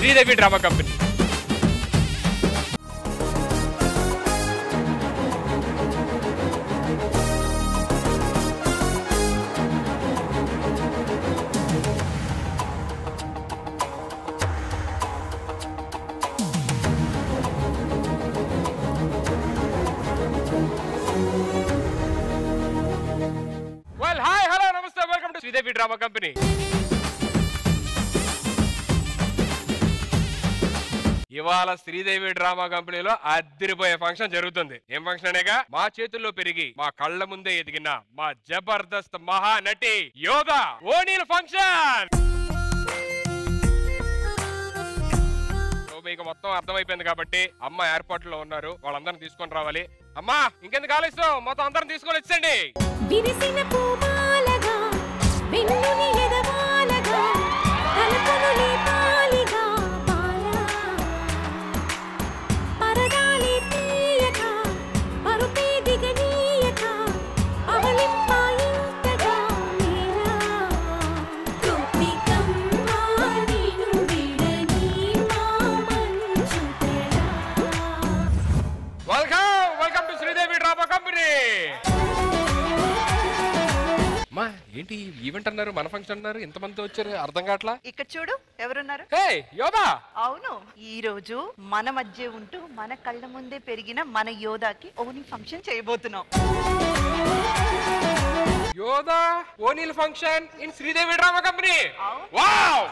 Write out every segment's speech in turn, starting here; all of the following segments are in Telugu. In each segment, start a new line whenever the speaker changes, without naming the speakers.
Sridevi drama company well hi hello namaste welcome to Sridevi drama company ఇవాళ శ్రీదేవి డ్రామా కంపెనీలో అదిరిపోయే ఫంక్షన్ జరుగుతుంది ఏం ఫంక్షన్ అనేగా మా చేతుల్లో పెరిగి మా కళ్ళ ముందే ఎదిగిన మా జబర్దస్త్ మహానటి యోధ ఓనీల్ ఫంక్షన్ సో మీకు మొత్తం అర్థమైపోయింది కాబట్టి అమ్మ ఎయిర్పోర్ట్ లో ఉన్నారు వాళ్ళందరిని తీసుకొని రావాలి అమ్మా ఇంకెందుకు ఆలస్యం మొత్తం అందరం తీసుకొని వచ్చండి
విరిసిన పూమాలగా వెన్నుని ఎదవాలగా తలపును లేపాలిగా బాల పరదాలి తీయక పరుపే దిగనీయక అవలింపాయింతగా మేరా గోపికమ్మా నిన్ను విడని మా మంచు తెరా
welcome welcome to Sridevi drama company మా ఏంటి ఈవెంట్ అన్నారు మన ఫంక్షన్ అన్నారు ఇంతమంది వచ్చారు అర్థం కావట్లా
ఇక్కడ చూడు ఎవరున్నారు
హే యోధా
అవును ఈ రోజు మన మధ్య ఉంటూ మన కళ్ళ ముందే పెరిగిన మన యోధాకి ఓని ఫంక్షన్ చేయబోతున్నాం
యోధా ఓనీల్ function in Sridevi drama company
అవును.
వావ్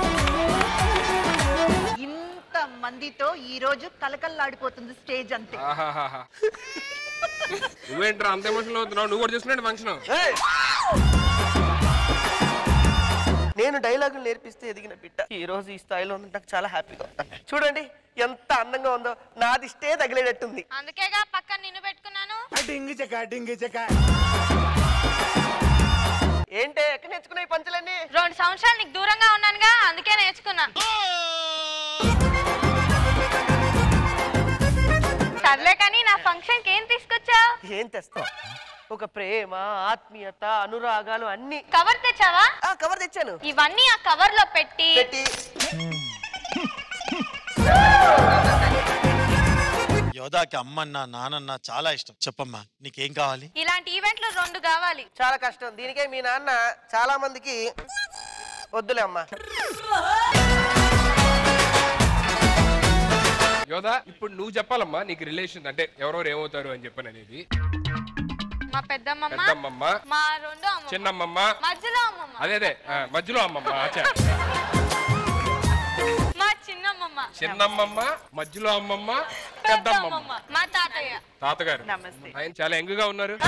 ఇంత మందితో ఈ రోజు కలకల్లాడిపోతుంది స్టేజ్ అంతే
ఆహాహాహా. నువ్వేంట్రా అంత ఎమోషనల్ అవుతున్నావు నువ్వు కూడా చూస్తున్నాడు ఫంక్షన్
ఏయ్! నేను డైలాగులు నేర్పిస్తే ఎదిగిన బిడ్డ ఈ రోజు ఈ స్థాయిలో ఉంది నాకు చాలా హ్యాపీగా ఉంది చూడండి ఎంత అందంగా ఉందో నాది స్టే తగిలేటట్టుంది
అందుకేగా పక్కన నిన్ను పెట్టుకున్నాను
డింగి చెక డింగి చెక
ఏంటే ఎక్కడ నేర్చుకున్నాయి పంచులన్నీ
రెండు సంవత్సరాలు నీకు దూరంగా ఉన్నానుగా అందుకే నేర్చుకున్నా సర్లే కానీ నా ఫంక్షన్ కి ఏం తీసుకొచ్చావు
ఏం తెస్తావు ఒక ప్రేమ ఆత్మీయత అనురాగాలు అన్ని
కవర్ తెచ్చావా
ఆ కవర్ తెచ్చాను
ఇవన్నీ ఆ కవర్ లో పెట్టి
పెట్టి
యోధాకి అమ్మన్న నానన్న చాలా ఇష్టం చెప్పమ్మా నీకేం కావాలి
ఇలాంటి ఈవెంట్లు రెండు కావాలి
చాలా కష్టం దీనికే మీ నాన్న చాలా మందికి వద్దులే అమ్మా
యోధా ఇప్పుడు నువ్వు చెప్పాలమ్మా నీకు రిలేషన్ అంటే ఎవరెవరు ఏమవుతారు అని చెప్పని అనేది
మా పెద్దమ్మమ్మ
పెద్దమ్మమ్మ
మా రెండో అమ్మమ్మ
చిన్నమ్మమ్మ
మధ్యలో అమ్మమ్మ
అదే అదే ఆ, మధ్యలో అమ్మమ్మ ఆచా.
మా చిన్నమ్మమ్మ
చిన్నమ్మమ్మ మధ్యలో అమ్మమ్మ పెద్దమ్మమ్మ
పెద్దమ్మమ్మ మా తాతయ్య
తాతగారు
నమస్తే.
ఆయన చాలా యంగ్గా ఉన్నారు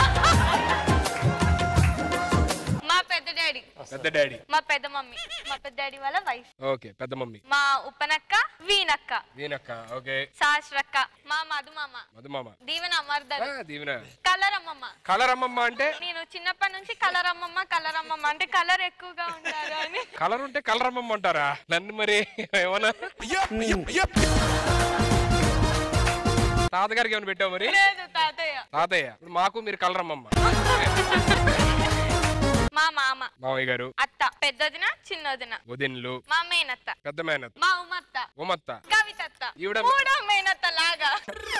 మా పెద్ద డాడీ
పెద్ద డాడీ
మా పెద్ద మమ్మీ మా పెద్ద డాడీ వాళ్ళ వైఫ్
ఓకే పెద్ద మమ్మీ
మా ఉప్పనక్క వీనక్క
దీనక్క ఓకే
శాస్త్రక్క మా మధుమామ
మధుమామ
దీవెన అమర్దర్
ఆ, దీవెన
కలర్ అమ్మమ్మ
కలర్ అమ్మమ్మ అంటే
నేను చిన్నప్పటి నుంచి కలర్ అమ్మమ్మ కలర్ అమ్మమ్మ అంటే కలర్ ఎక్కువగా ఉంటారు అని
కలర్ ఉంటే కలర్ అమ్మమ్మ అంటారా నన్ను మరి ఏమన్నా తాతగారికి ఏమైనా పెట్టావు మరి
లేదు తాతయ్య
తాతయ్య ఇప్పుడు మాకు మీరు కలర్ అమ్మమ్మ
మా మామ
మామయ్య గారు
అత్త పెద్దదిన చిన్నదిన
వదిన్లు
మా మేనత్త
పెద్ద మేనత్
మా ఉమత్త
ఉమత్త
కవితత్త
ఈవిడ-
మూడో మేనత్త లాగా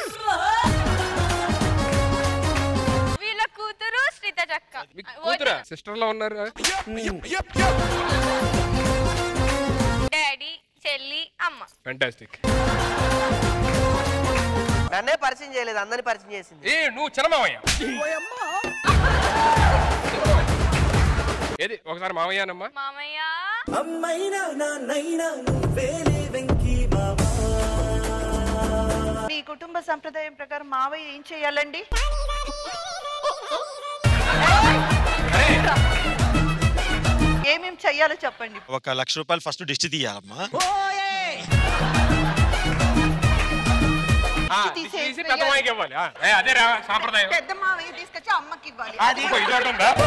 వీళ్ళ కూతురు శ్రీత చక్క
మీకు కూతురా సిస్టర్ లో ఉన్నారు
డాడీ చెల్లి అమ్మ
ఫెంటాస్టిక్
నన్నే పరిచయం చేయలేదు అందరిని పరిచయం చేసింది
ఏ నువ్వు చిన్న మామయ్య ఏది ఒకసారి మామయ్య అనమ్మా
మామయ్య
అమ్మైనా నాన్నైనా నువ్వేలే వెంకీ మామా
మీ కుటుంబ సంప్రదాయం ప్రకారం మావయ్య ఏం చేయాలండి ఏమేం చెయ్యాలో చెప్పండి
ఒక లక్ష రూపాయలు ఫస్ట్ దిష్టి తీయాలమ్మా
ఆ,
తీసేసి
తీసి పెద్ద మామయ్యకి ఇవ్వాలి ఆ, ఏ, అదేరా సాంప్రదాయం
పెద్ద మావయ్య తీసుకొచ్చి అమ్మకి ఇవ్వాలి
అది
ఇంకో ఇది ఒకటి ఉందా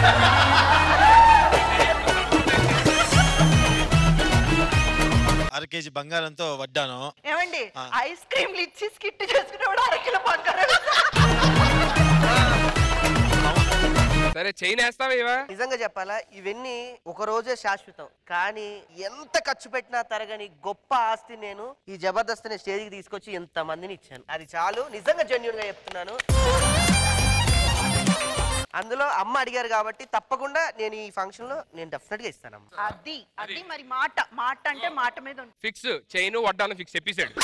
అర కేజీ బంగారంతో వడ్డాను
ఏమండి
ఆ.
ఐస్ క్రీమ్లు ఇచ్చి స్కిట్ చేసుకునేవాడు అరకిలో బంగారం
సరే చైన్ వేస్తావా ఇవా
నిజంగా చెప్పాలా ఇవన్నీ ఒక రోజే శాశ్వతం కానీ ఎంత ఖర్చు పెట్టినా తరగని గొప్ప ఆస్తి నేను ఈ జబర్దస్త్ అనే స్టేజ్కి తీసుకొచ్చి ఎంత మందిని ఇచ్చాను అది చాలు నిజంగా జెన్యున్ గా చెప్తున్నాను అందులో అమ్మ అడిగారు కాబట్టి తప్పకుండా నేను ఈ ఫంక్షన్ లో నేను డెఫినెట్ గా ఇస్తానమ్మా
అది అది మరి మాట మాట అంటే మాట మీద ఉంటుంది
ఫిక్స్ చైన్ వడ్డాను ఫిక్స్ చెప్పేశాడు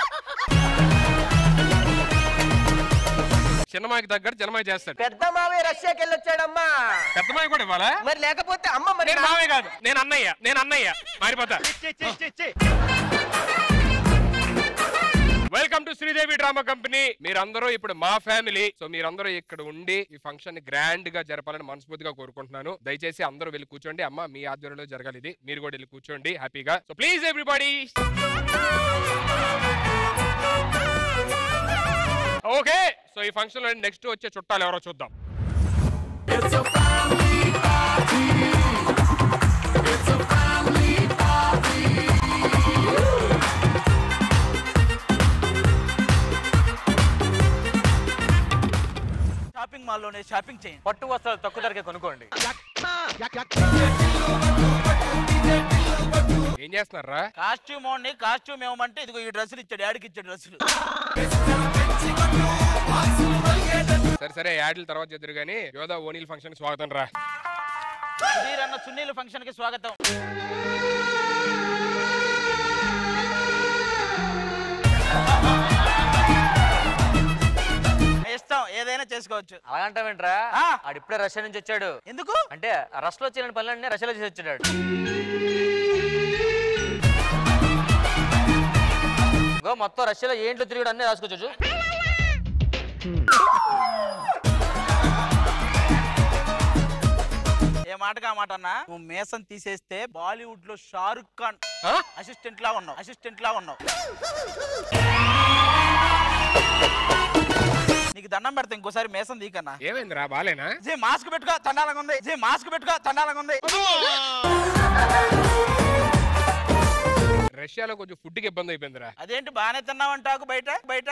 చిన్నమాకి దగ్గర చిన్నమాయి చేస్తాడు
పెద్ద మావే రష్యాకి వెళ్ళొచ్చాడమ్మా
పెద్దమాయి కూడా ఇవ్వాలా
మరి లేకపోతే అమ్మ మరి
నేను
నా-
మావే కాదు నేను అన్నయ్య నేను అన్నయ్య మారిపోతా welcome to Sridevi drama company మీరందరూ ఇప్పుడు మా ఫ్యామిలీ సో మీరందరూ ఇక్కడ ఉండి ఈ ఫంక్షన్ ని గ్రాండ్ గా జరపాలని మనస్ఫూర్తిగా కోరుకుంటున్నాను దయచేసి అందరూ వెళ్ళి కూర్చోండి అమ్మ మీ ఆధ్వర్యంలో జరగాలి ఇది మీరు కూడా వెళ్ళి కూర్చోండి హ్యాపీగా so please everybody okay so ఈ ఫంక్షన్ లో నెక్స్ట్ వచ్చే చుట్టాలు ఎవరో చూద్దాం
షాపింగ్ మాల్లోనే షాపింగ్ చేయండి
పట్టు వస్త్రాలు తక్కువ ధరకే కొనుక్కోండి
ఏం చేస్తున్నారా
కాస్ట్యూమ్ ఓన్లీ కాస్ట్యూమ్ ఏమంటే ఇదిగో ఈ డ్రెస్సులు ఇచ్చాడు యాడికి ఇచ్చాడు డ్రెస్సులు
సరే సరే యాడ్ల తర్వాత చెద్దరు కానీ యోధా ఓనీల్ ఫంక్షన్ స్వాగతం రా
సుధీర్ అన్న సునీల్ ఫంక్షన్ కి స్వాగతం మీ ఇష్టం ఏదైనా చేసుకోవచ్చు
అలాగంటావేంట్రా
ఆ.
ఆడు ఇప్పుడే రష్యా నుంచి వచ్చాడు
ఎందుకు
అంటే రష్ లో చేయని పనులన్నీ రష్యాలో చేసి వచ్చాడు ఇగో మొత్తం రష్యాలో ఏంట్లో తిరిగి అన్నీ రాసుకోవచ్చు
ఏ మాటగా మాట అన్నా నువ్వు మేసం తీసేస్తే బాలీవుడ్ లో షారుఖ్ ఖాన్
ఆ?
అసిస్టెంట్ లా ఉన్నావు అసిస్టెంట్ లా ఉన్నావు నీకు దండం పెడతా ఇంకోసారి మేసం తీకన్నా
ఏమైందిరా బాలేనా
జీ మాస్క్ పెట్టుకో తండాలంగా ఉంది జీ మాస్క్ పెట్టుకో తండాలంగా ఉంది
రష్యాలో కొంచెం ఫుడ్ కి ఇబ్బంది అయిపోయిందిరా
అదేంటి బాగానే తిన్నావంటాకు బయట బయట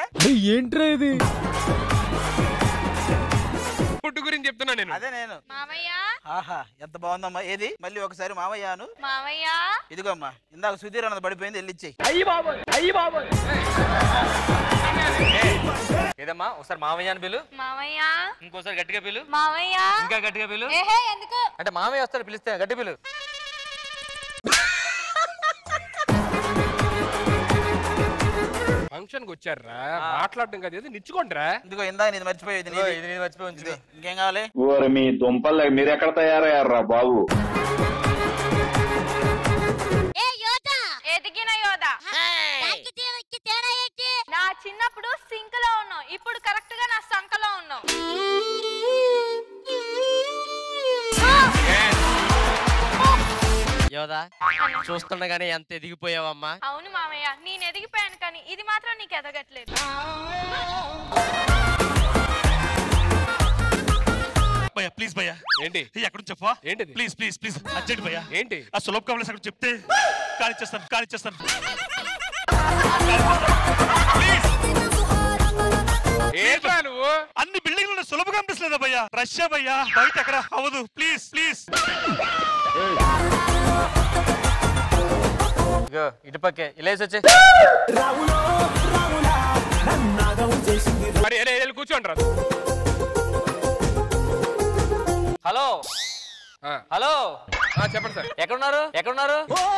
ఫుడ్ గురించి చెప్తున్నా నేను
అదే నేను
మామయ్య
ఆహా ఎంత బాగుందమ్మా ఏది మళ్ళీ ఒకసారి మామయ్యాను
మామయ్య
ఇదిగోమ్మా ఇందాక సుధీర్ అన్నది పడిపోయింది వెళ్ళిచ్చేయి
ఏదమ్మా ఒకసారి మామయ్య అని పిలు
మామయ్య
ఇంకోసారి గట్టిగా పిలు
మామయ్య
ఇంకా గట్టిగా పిలు
ఏహే ఎందుకు
అంటే మామయ్య వస్తాడు పిలిస్తే గట్టి పిలు
ఫంక్షన్ కి వచ్చారా మాట్లాడడం కదా ఏదో నిచ్చుకోండిరా
ఇదిగో ఇందాక నీది మర్చిపోయేది
ఇదిగో,
నీది.
ఇది నేను మర్చిపోయి ఉంచింది
ఇదిగో, ఇంకేం కావాలి
ఓరి మీ దుంపలు మీరెక్కడ తయారయ్యారా బాబు
ఏ యోధ
ఎదిగిన యోధ
దానికి దీనికి తేడా ఏంటి
నా చిన్నప్పుడు సింక్ లో ఉన్నావు ఇప్పుడు కరెక్ట్ గా నా సంకలో ఉన్నావు
యోదా చూస్తుండగానే ఎంత ఎదిగిపోయావమ్మా
అవును మామయ్య నేను ఎదిగిపోయాను కానీ ఇది మాత్రం నీకు ఎదగట్లేదు
భయ్యా ప్లీజ్ భయ్యా
ఏంటి
ఎక్కడ చెప్పవా
ఏంటిది?
ప్లీజ్ ప్లీజ్ ప్లీజ్ అర్జెంట్ భయ్యా
ఏంటి
ఆ సులభ కావాలి అక్కడ చెప్తే కానిచ్చేస్తాను కానిచ్చేస్తాను
ఏంట్రా నువ్వు
అన్ని బిల్డింగ్లు సులభ కనిపిస్తలేదా భయ్యా రష్యా భయ్యా బయట ఎక్కడ అవ్వదు ప్లీజ్ ప్లీజ్
ఇగో ఇటు పక్కే ఇలా వచ్చే
మరి అరే వెళ్ళి కూర్చోండి రా
హలో
ఆ,
హలో
ఆ, చెప్పండి సార్
ఎక్కడున్నారు ఎక్కడున్నారు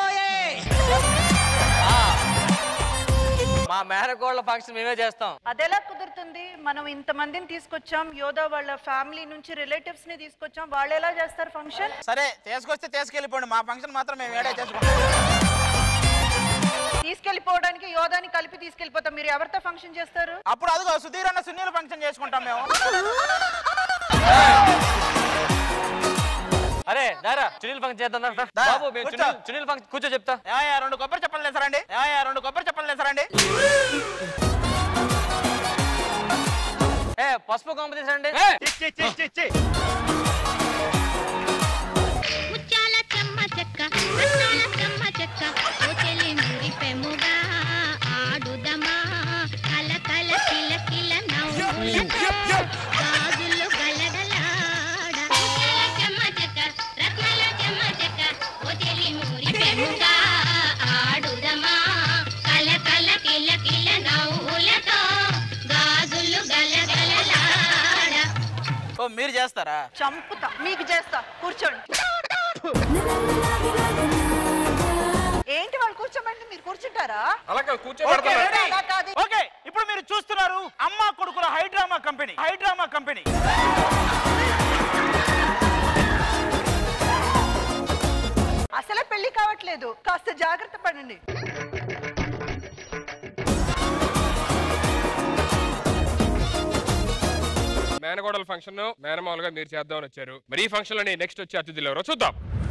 ఆ, మా మేనకోళ్ళ ఫంక్షన్ మేమే చేస్తాం
అదెలా కుదురుతుంది మనం ఇంతమందిని తీసుకొచ్చాం యోధా వాళ్ళ ఫ్యామిలీ నుంచి రిలేటివ్స్ ని తీసుకొచ్చాం వాళ్ళు ఎలా చేస్తారు ఫంక్షన్
సరే తీసుకొస్తే తీసుకెళ్ళిపోండి మా ఫంక్షన్ మాత్రం మేము ఏడే చేసుకుంటాం
తీసుకెళ్లిపోవడానికి యోధాని కలిపి తీసుకెళ్లిపోతాం మీరు ఎవరితో ఫంక్షన్ చేస్తారు
అప్పుడు అదిగో సుధీర్ అన్న సునీల్ ఫంక్షన్ చేసుకుంటాం మేము
అరే దారా చునీల్ ఫంక్షన్ చేద్దాం రా.
దా,
బాబు మేము
కూర్చో.
చునీల్- చునీల్ ఫంక్షన్ కూర్చో చెప్తా
ఏమయ్యా రెండు కొబ్బరి చెప్పలు లేసారండి ఏమయ్యా రెండు కొబ్బరి చెప్పలు లేసారండి
ఏ పసుపు కాంపిటీషన్
ఏ,
ముత్యాల చెమ్మ చెక్క రత్నాల చెమ్మ చెక్క ఓ చెలి మురి పెముగా ఆడుదమా కల కల కిల కిల నవ్వులతో గాజులు గలగలాడ
మీరు చేస్తారా
చంపుతా మీకు చేస్తా కూర్చోండి ఏంటి వాళ్ళు కూర్చోమంటే మీరు కూర్చుంటారా
అలా కాదు,
ఓకే,
కూర్చోబెడతాను
రెడీ?
అలా కాదు.
ఓకే ఇప్పుడు మీరు చూస్తున్నారు అమ్మ కొడుకుల హైడ్రామా కంపెనీ హైడ్రామా కంపెనీ
అసలే పెళ్లి కావట్లేదు కాస్త జాగ్రత్త పడండి
మేనగోడల ఫంక్షన్ మేనమామలుగా మీరు చేద్దామని వచ్చారు మరి ఈ ఫంక్షన్ లోని నెక్స్ట్ వచ్చే అతిథులు ఎవరో చూద్దాం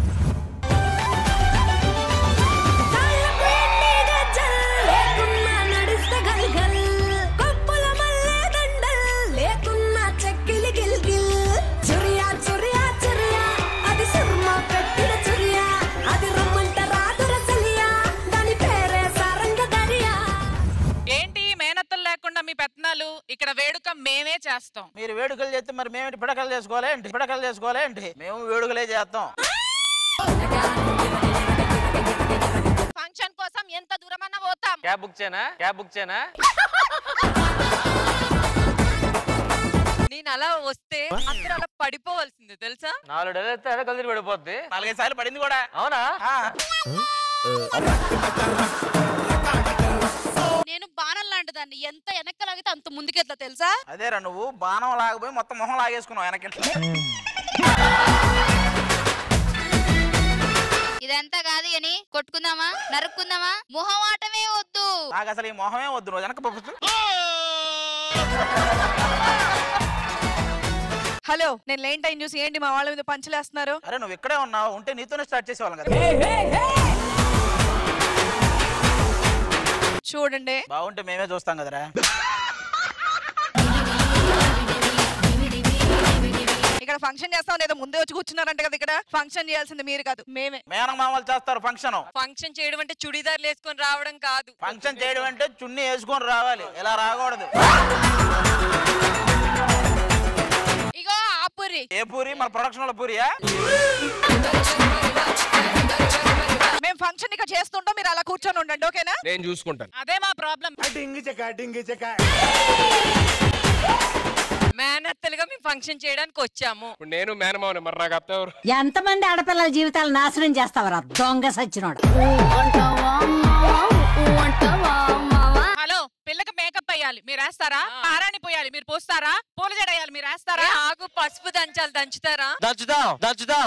ఏంటి మేనత్తలు లేకుండా మీ పెత్తనాలు ఇక్కడ వేడుక మేమే చేస్తాం
మీరు వేడుకలు చేస్తే మరి మేము పిడకలు చేసుకోవాలి ఏంటి పిడకలు చేసుకోవాలి ఏంటి మేము వేడుకలే చేస్తాం
ఫంక్షన్ కోసం ఎంత దూరమన్నా పోతాం
క్యాబ్ బుక్ చేయనా క్యాబ్ బుక్ చేయనా
నేను అలా వస్తే అందరూ అలా పడిపోవాల్సిందే తెలుసా
నాలుగు డేలు అయితే అదే కలిసి పడిపోద్ది
నాలుగైదు సార్లు పడింది కూడా
అవునా
ఆ.
నేను బాణం లాంటిదాన్ని ఎంత వెనక్కలాగితే అంత ముందుకెళ్తా తెలుసా
అదేరా నువ్వు బాణం లాగపోయి మొత్తం మొహం లాగేసుకున్నావు వెనక
ఇదంతా కాదు అని కొట్టుకుందామా నరుక్కుందామా మొహం ఆటమే వద్దు
నాకు అసలు ఈ మొహమే వద్దు నువ్వు వెనక పంపిస్తు
హలో నేను లేని టైం చూసి ఏంటి మా వాళ్ళ మీద పంచలేస్తున్నారు
అరే నువ్వు ఇక్కడే ఉన్నావు ఉంటే నీతోనే స్టార్ట్ చేసేవాళ్ళం కదా
చూడండి
బాగుంటే మేమే చూస్తాం కదరా
ఇక్కడ ఫంక్షన్ చేస్తాం లేదా ముందే వచ్చి కూర్చున్నారంట కదా ఇక్కడ ఫంక్షన్ చేయాల్సింది మీరు కాదు మేమే
మేనమామలు చేస్తారు ఫంక్షన్
ఫంక్షన్ చేయడం అంటే చుడిదార్లు వేసుకొని రావడం కాదు
ఫంక్షన్ చేయడం అంటే చున్నీ వేసుకొని రావాలి ఇలా రాకూడదు
ఇగో ఆ పూరి
ఏ పూరి మన ప్రొడక్షన్ లో పూరియా
మేము ఫంక్షన్ ఇక్కడ చేస్తుంటాం మీరు అలా కూర్చొని ఉండండి ఓకేనా
నేను చూసుకుంటాను
అదే మా ప్రాబ్లం
డింగి చెక్క డింగి చెక్క
మేనత్తలుగా మేము ఫంక్షన్ చేయడానికి వచ్చాము
ఇప్పుడు నేను మేనమావని మరి నాకు అత్త ఎవరు
ఎంతమంది ఆడపిల్లల జీవితాలు నాశనం చేస్తావరా దొంగ సచ్చినోడు
హలో పిల్లకి మేకప్ అయ్యాలి మీరు వేస్తారా పారాని పోయాలి మీరు పోస్తారా పూల జడేయాలి మీరు వేస్తారా ఆగు పసుపు దంచాలి దంచుతారా
దంచుదాం దంచుదాం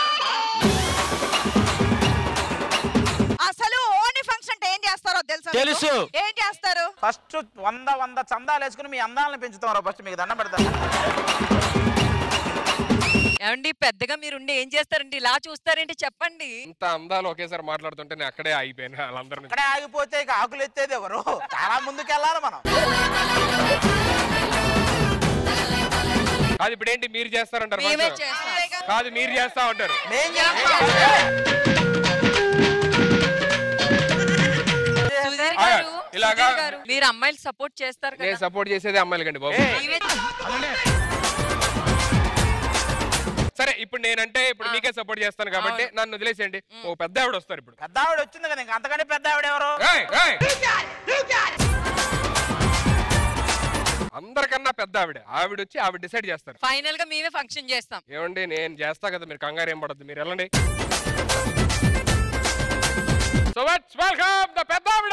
అసలు ఓన్లీ ఫంక్షన్ అంటే ఏం చేస్తారో తెలుసా మీకు?
తెలుసు.
ఏం చేస్తారు
ఫస్ట్ వంద వంద చందాలు వేసుకుని మీ అందాలను పెంచుతాం రా ఫస్ట్ మీకు దండం పెడతాను
ఏమండి పెద్దగా మీరుండి ఏం చేస్తారండి ఇలా చూస్తారేంటి చెప్పండి
ఇంత అందాలు ఒకేసారి మాట్లాడుతుంటే నేను అక్కడే ఆగిపోయాను వాళ్ళందరినీ
ఇక్కడే ఆగిపోతే ఇక ఆకులు ఎత్తేది ఎవరు చాలా ముందుకు వెళ్ళాలి మనం
కాదు ఇప్పుడు ఏంటి మీరు చేస్తారంటారు
మేమే
function?
చేస్తాం
కాదు మీరు చేస్తా ఉంటారు
మేం చేస్తాం
సుధీర్
ఆగ,
గారు
ఇలాగా
సుధీర్ గారు మీరు అమ్మాయిలు సపోర్ట్ చేస్తారు
నేను
కదా
సపోర్ట్ చేసేది అమ్మాయిలకండి బాబు
నీవే
సరే ఇప్పుడు నేనంటే ఇప్పుడు మీకే సపోర్ట్ చేస్తాను కాబట్టి నన్ను వదిలేసేయండి ఓ పెద్ద ఆవిడ వస్తారు ఇప్పుడు
పెద్ద ఆవిడ వచ్చింది కదా ఇంకా అంతకంటే పెద్ద ఆవిడ ఎవరు
ఏయ్, ఏయ్. అందరికన్నా పెద్ద ఆవిడ ఆవిడ వచ్చి ఆవిడ డిసైడ్ చేస్తారు
ఫైనల్ గా మేమే ఫంక్షన్ చేస్తాం
ఏమండి నేను చేస్తా కదా మీరు కంగారు ఏం పడద్దు మీరు వెళ్ళండి సో లెట్స్ వెల్కమ్ ద పెద్ద ఆవిడ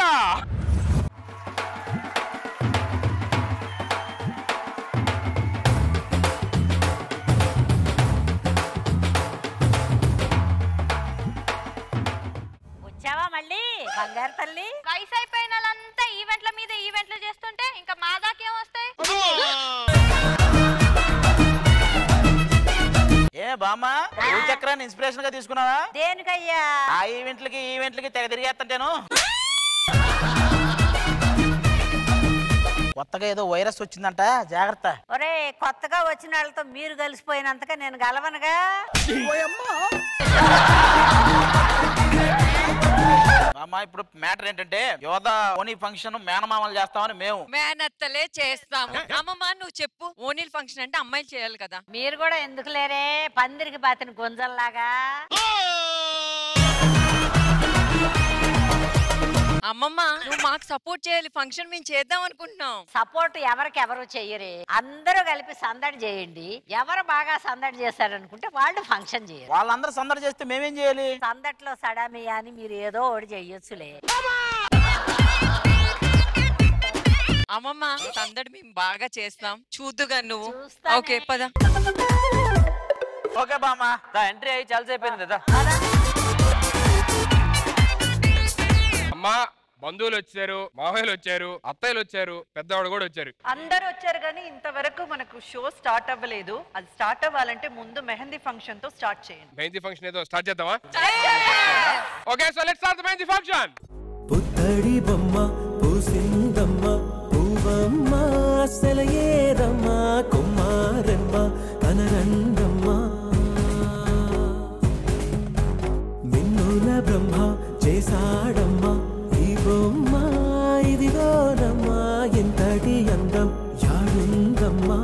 వచ్చావా మళ్ళీ బంగారు తల్లి
వయసు అయిపోయిన వాళ్ళంతా ఈవెంట్ల మీద ఈవెంట్లు చేస్తుంటే ఇంకా మా దాకేం వస్తాయి
ఏ బామ్మ చక్రాన్ని ఇన్స్పిరేషన్ గా తీసుకున్నావా
దేనికయ్యా
ఆ ఈవెంట్లకి ఈవెంట్లకి తెగ తిరిగేస్తుంటాను కొత్తగా ఏదో వైరస్ వచ్చిందంట జాగ్రత్త
ఒరే కొత్తగా వచ్చిన వాళ్ళతో మీరు కలిసిపోయినంతగా నేను గలవనుగా
అమ్మా ఇప్పుడు మ్యాటర్ ఏంటంటే యోధ ఓనీ ఫంక్షన్ మేనమామలు చేస్తామని మేము
మేనత్తలే చేస్తాము అమ్మమ్మ నువ్వు చెప్పు ఓనీల్ ఫంక్షన్ అంటే అమ్మాయిలు చేయాలి కదా
మీరు కూడా ఎందుకు లేరే పందిరికి బాతిన గుంజల్లాగా
అమ్మమ్మ నువ్వు మాకు సపోర్ట్ చేయాలి ఫంక్షన్ మేము చేద్దాం అనుకుంటున్నాం
సపోర్ట్ ఎవరికి ఎవరు చెయ్యరే అందరూ కలిపి సందడి చేయండి ఎవరు బాగా సందడి చేశారనుకుంటే వాళ్ళు ఫంక్షన్ చేయరు
వాళ్ళందరూ సందడి చేస్తే మేమేం చేయాలి
సందట్లో సడామియా అని మీరు ఏదో ఒకటి చెయ్యొచ్చులే
అమ్మమ్మ సందడి మేము బాగా చేస్తాం చూద్దుగా నువ్వు
చూస్తానే.
ఓకే పద
ఓకే బామ్మ ఎంట్రీ అయ్యి చాలా సేపు అయింది కదా
అమ్మా బంధువులు వచ్చారు మామయ్యలు వచ్చారు అత్తయ్యలు వచ్చారు పెద్దవాడు కూడా వచ్చారు
అందరూ వచ్చారు కానీ ఇంతవరకు మనకు షో స్టార్ట్ అవ్వలేదు అది స్టార్ట్ అవ్వాలంటే ముందు మెహందీ ఫంక్షన్ తో స్టార్ట్ చేయండి
మెహందీ ఫంక్షన్ ఏదో స్టార్ట్ చేద్దామా okay so let's start the mehendi function
పుత్తడి బొమ్మ పూసిందమ్మ పూవమ్మ సెలయేరమ్మ కుమారమ్మ కనరండమ్మ మిన్నుల బ్రహ్మ చేశాడమ్మ ఈ బొమ్మ ఇదిగోనమ్మ ఎంతటి అందం యాడుందమ్మా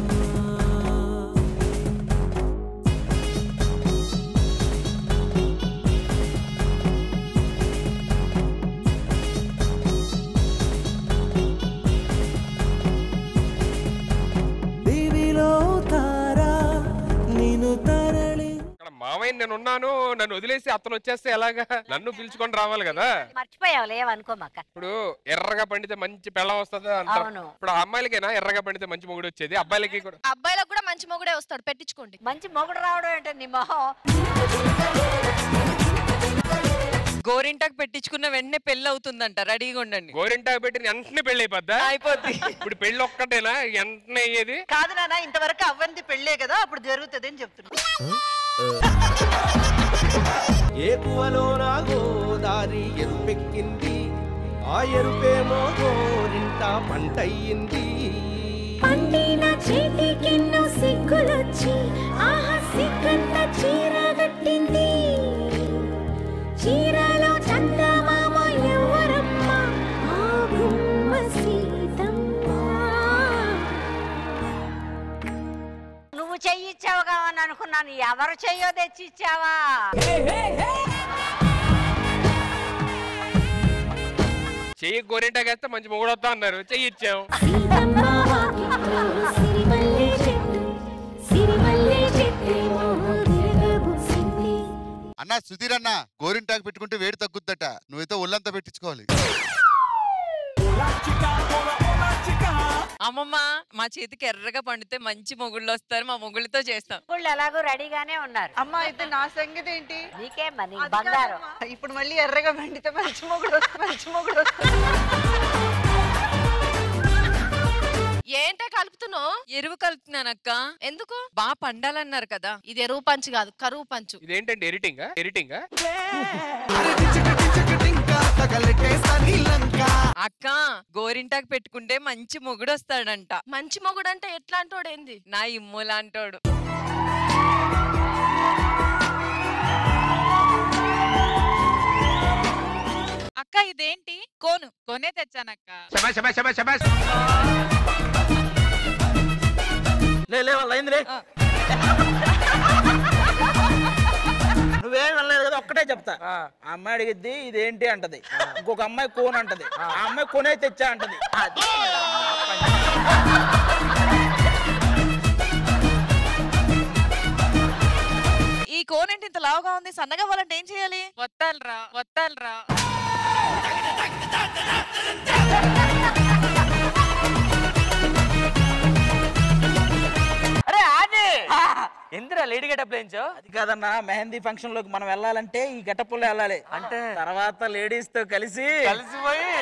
దివిలో తారా నిన్ను తరలి
ఇక్కడ మామయ్య నేను ఉన్నాను నన్ను వదిలేసి అతను వచ్చేస్తే ఎలాగా నన్ను పిలుచుకొని రావాలి కదా
మర్చిపోయావు లేవనుకోమాక
ఇప్పుడు ఎర్రగా పండితే మంచి పెళ్ళం వస్తుందా అంటారు
అవును.
ఇప్పుడు ఆ అమ్మాయిలకైనా ఎర్రగా పండితే మంచి మొగుడు వచ్చేది అబ్బాయిలకి కూడా
అబ్బాయిలకు కూడా మంచి మొగుడే వస్తాడు పెట్టించుకోండి
మంచి మొగుడు రావడం ఏంటో నీ మొహం
గోరింటాకు పెట్టించుకున్న వెంటనే పెళ్లి అవుతుందంట రెడీగా ఉండండి
గోరింటాకు పెట్టి వెంటనే పెళ్లి అయిపోద్దా
అయిపోద్ది
ఇప్పుడు పెళ్లి ఒక్కటేనా వెంటనే అయ్యేది
కాదు నాన్న ఇంతవరకు అవ్వంది పెళ్ళే కదా అప్పుడు జరుగుతుంది అని చెప్తున్నా
ఏ కువలోన గోదారి ఎరుపెక్కింది ఆ ఎరుపేమో గోరింట పంటయ్యింది
పండిన చేతికెన్నో సిగ్గులొచ్చి ఆహా సిగ్గంత చీర కట్టింది చీరలో చందమామ ఎవరమ్మ ఆ గుమ్మ సీతమ్మ
నువ్వు చెయ్యిచ్చావు కావని అనుకున్నాను ఎవరు చెయ్యో తెచ్చి ఇచ్చావా
చెయ్యి గోరింటాకు వేస్తే మంచి మొగుడు వస్తా అన్నారు చెయ్యి ఇచ్చాం
సీతమ్మ వాకిట్లో సిరిమల్లె చెట్టు సిరిమల్లె చెట్టేమో తిరగబూసింది
అన్న సుధీర్ అన్న గోరింటాకు పెట్టుకుంటే వేడి తగ్గుద్దట నువ్వైతే ఒళ్ళంతా పెట్టించుకోవాలి
అమ్మమ్మ మా చేతికి ఎర్రగా పండితే మంచి మొగుళ్ళు వస్తారు మా మొగుళ్ళతో చేస్తాం
వాళ్ళు ఎలాగో రెడీగానే ఉన్నారు
అమ్మ అయితే నా సంగతి ఏంటి
నీకేమ్మా నీకు
అది
బంగారం
కాదమ్మా. ఇప్పుడు మళ్ళీ ఎర్రగా పండితే మంచి మొగుడు వస్తుంది మంచి మొగుడు వస్తుంది
ఏంటే కలుపుతున్నావు
ఎరువు కలుపుతున్నానక్క
ఎందుకు
బాగా పండాలన్నారు కదా
ఇది ఎరువు పంచు కాదు కరువు పంచు
ఇదేంటండి ఎడిటింగ్ ఎడిటింగ్
అక్క గోరింటాకు పెట్టుకుంటే మంచి మొగుడు వస్తాడంట
మంచి మొగుడు అంటే ఎట్లాంటోడు ఏంది
నా ఇమ్ము లాంటోడు
అక్క ఇదేంటి కోను కొనే తెచ్చానక్క
లే లే వాళ్ళ అయింది లే నువ్వేం వెళ్ళలేదు కదా ఒక్కటే చెప్తా ఆ అమ్మాయి అడిగిద్ది ఇదేంటి అంటది ఇంకొక అమ్మాయి కోన్ అంటది ఆ అమ్మాయి కొనే తెచ్చా అంటది అది
ఈ కోన్ ఏంటి ఇంత లావుగా ఉంది సన్నగా అవ్వాలంటే ఏం చేయాలి
వత్తాలరా వత్తాలరా
అరే ఆది ఎందురా లేడీ గెటప్ లేంచో
అది కాదన్నా మెహందీ ఫంక్షన్ లోకి మనం వెళ్ళాలంటే ఈ గెటప్పుల్లో వెళ్ళాలి
అంటే
తర్వాత లేడీస్ తో కలిసి
కలిసిపోయి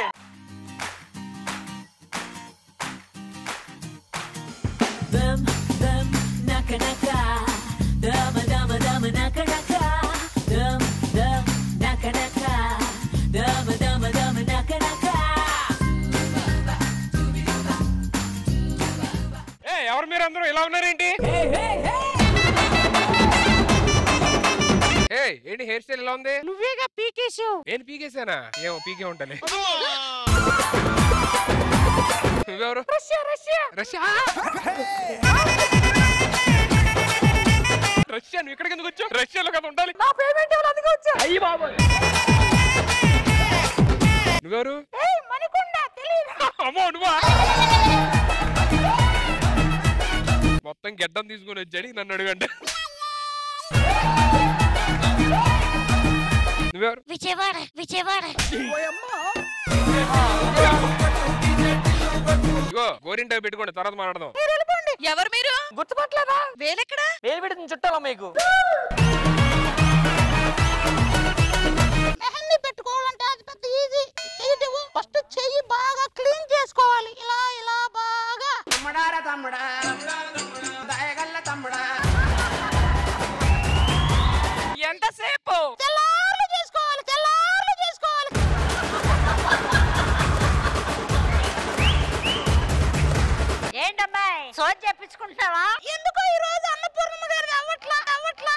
దమ్ దమ్ నక నక దమ దమ దమ నక నక దమ్ దమ్ నక నక దమ దమ దమ నక నక
ఏ ఎవరు మీరు అందరూ ఇలా ఉన్నారేంటి ఏ ఏంటి హెయిర్ స్టైల్ ఎలా ఉంది
నువ్వేగా పీకేసావు
నేను పీకేసానా ఏమో పీకే ఉంటాలే నువ్వెవరు రష్యా రష్యా రష్యా రష్యా నువ్వు ఇక్కడికి ఎందుకు వచ్చావు రష్యాలో కదా ఉండాలి నా పేమెంట్ ఎవరు అందుకు వచ్చా అయ్యి బాబు నువ్వెవరు అమ్మో నువ్వా మొత్తం గెడ్డం తీసుకుని వచ్చాడు నన్ను అడుగంటే నువ్వెవరు
విజయవాడ విజయవాడ
ఇగో గోరింటా పెట్టుకోండి తర్వాత మాట్లాడదాం
ఎవరు మీరు
గుర్తుపట్టలేదా
వేలెక్కడ
వేలు పెడుతుంది చుట్టాలా మీకు
మెహందీ పెట్టుకోవాలంటే అది పెద్ద ఈజీ చేయటము ఫస్ట్ చెయ్యి బాగా క్లీన్ చేసుకోవాలి ఇలా ఇలా బాగా తమ్ముడారా తమ్ముడా దయగల్ల తమ్ముడా
ఎంతసేపు
తెల్లార్లు చేసుకోవాలి తెల్లార్లు చేసుకోవాలి
ఏంటమ్మాయి సోది చెప్పించుకుంటున్నావా
ఎందుకో ఈ రోజు అన్నపూర్ణమ్మ గారిది అవ్వట్లా అవ్వట్లా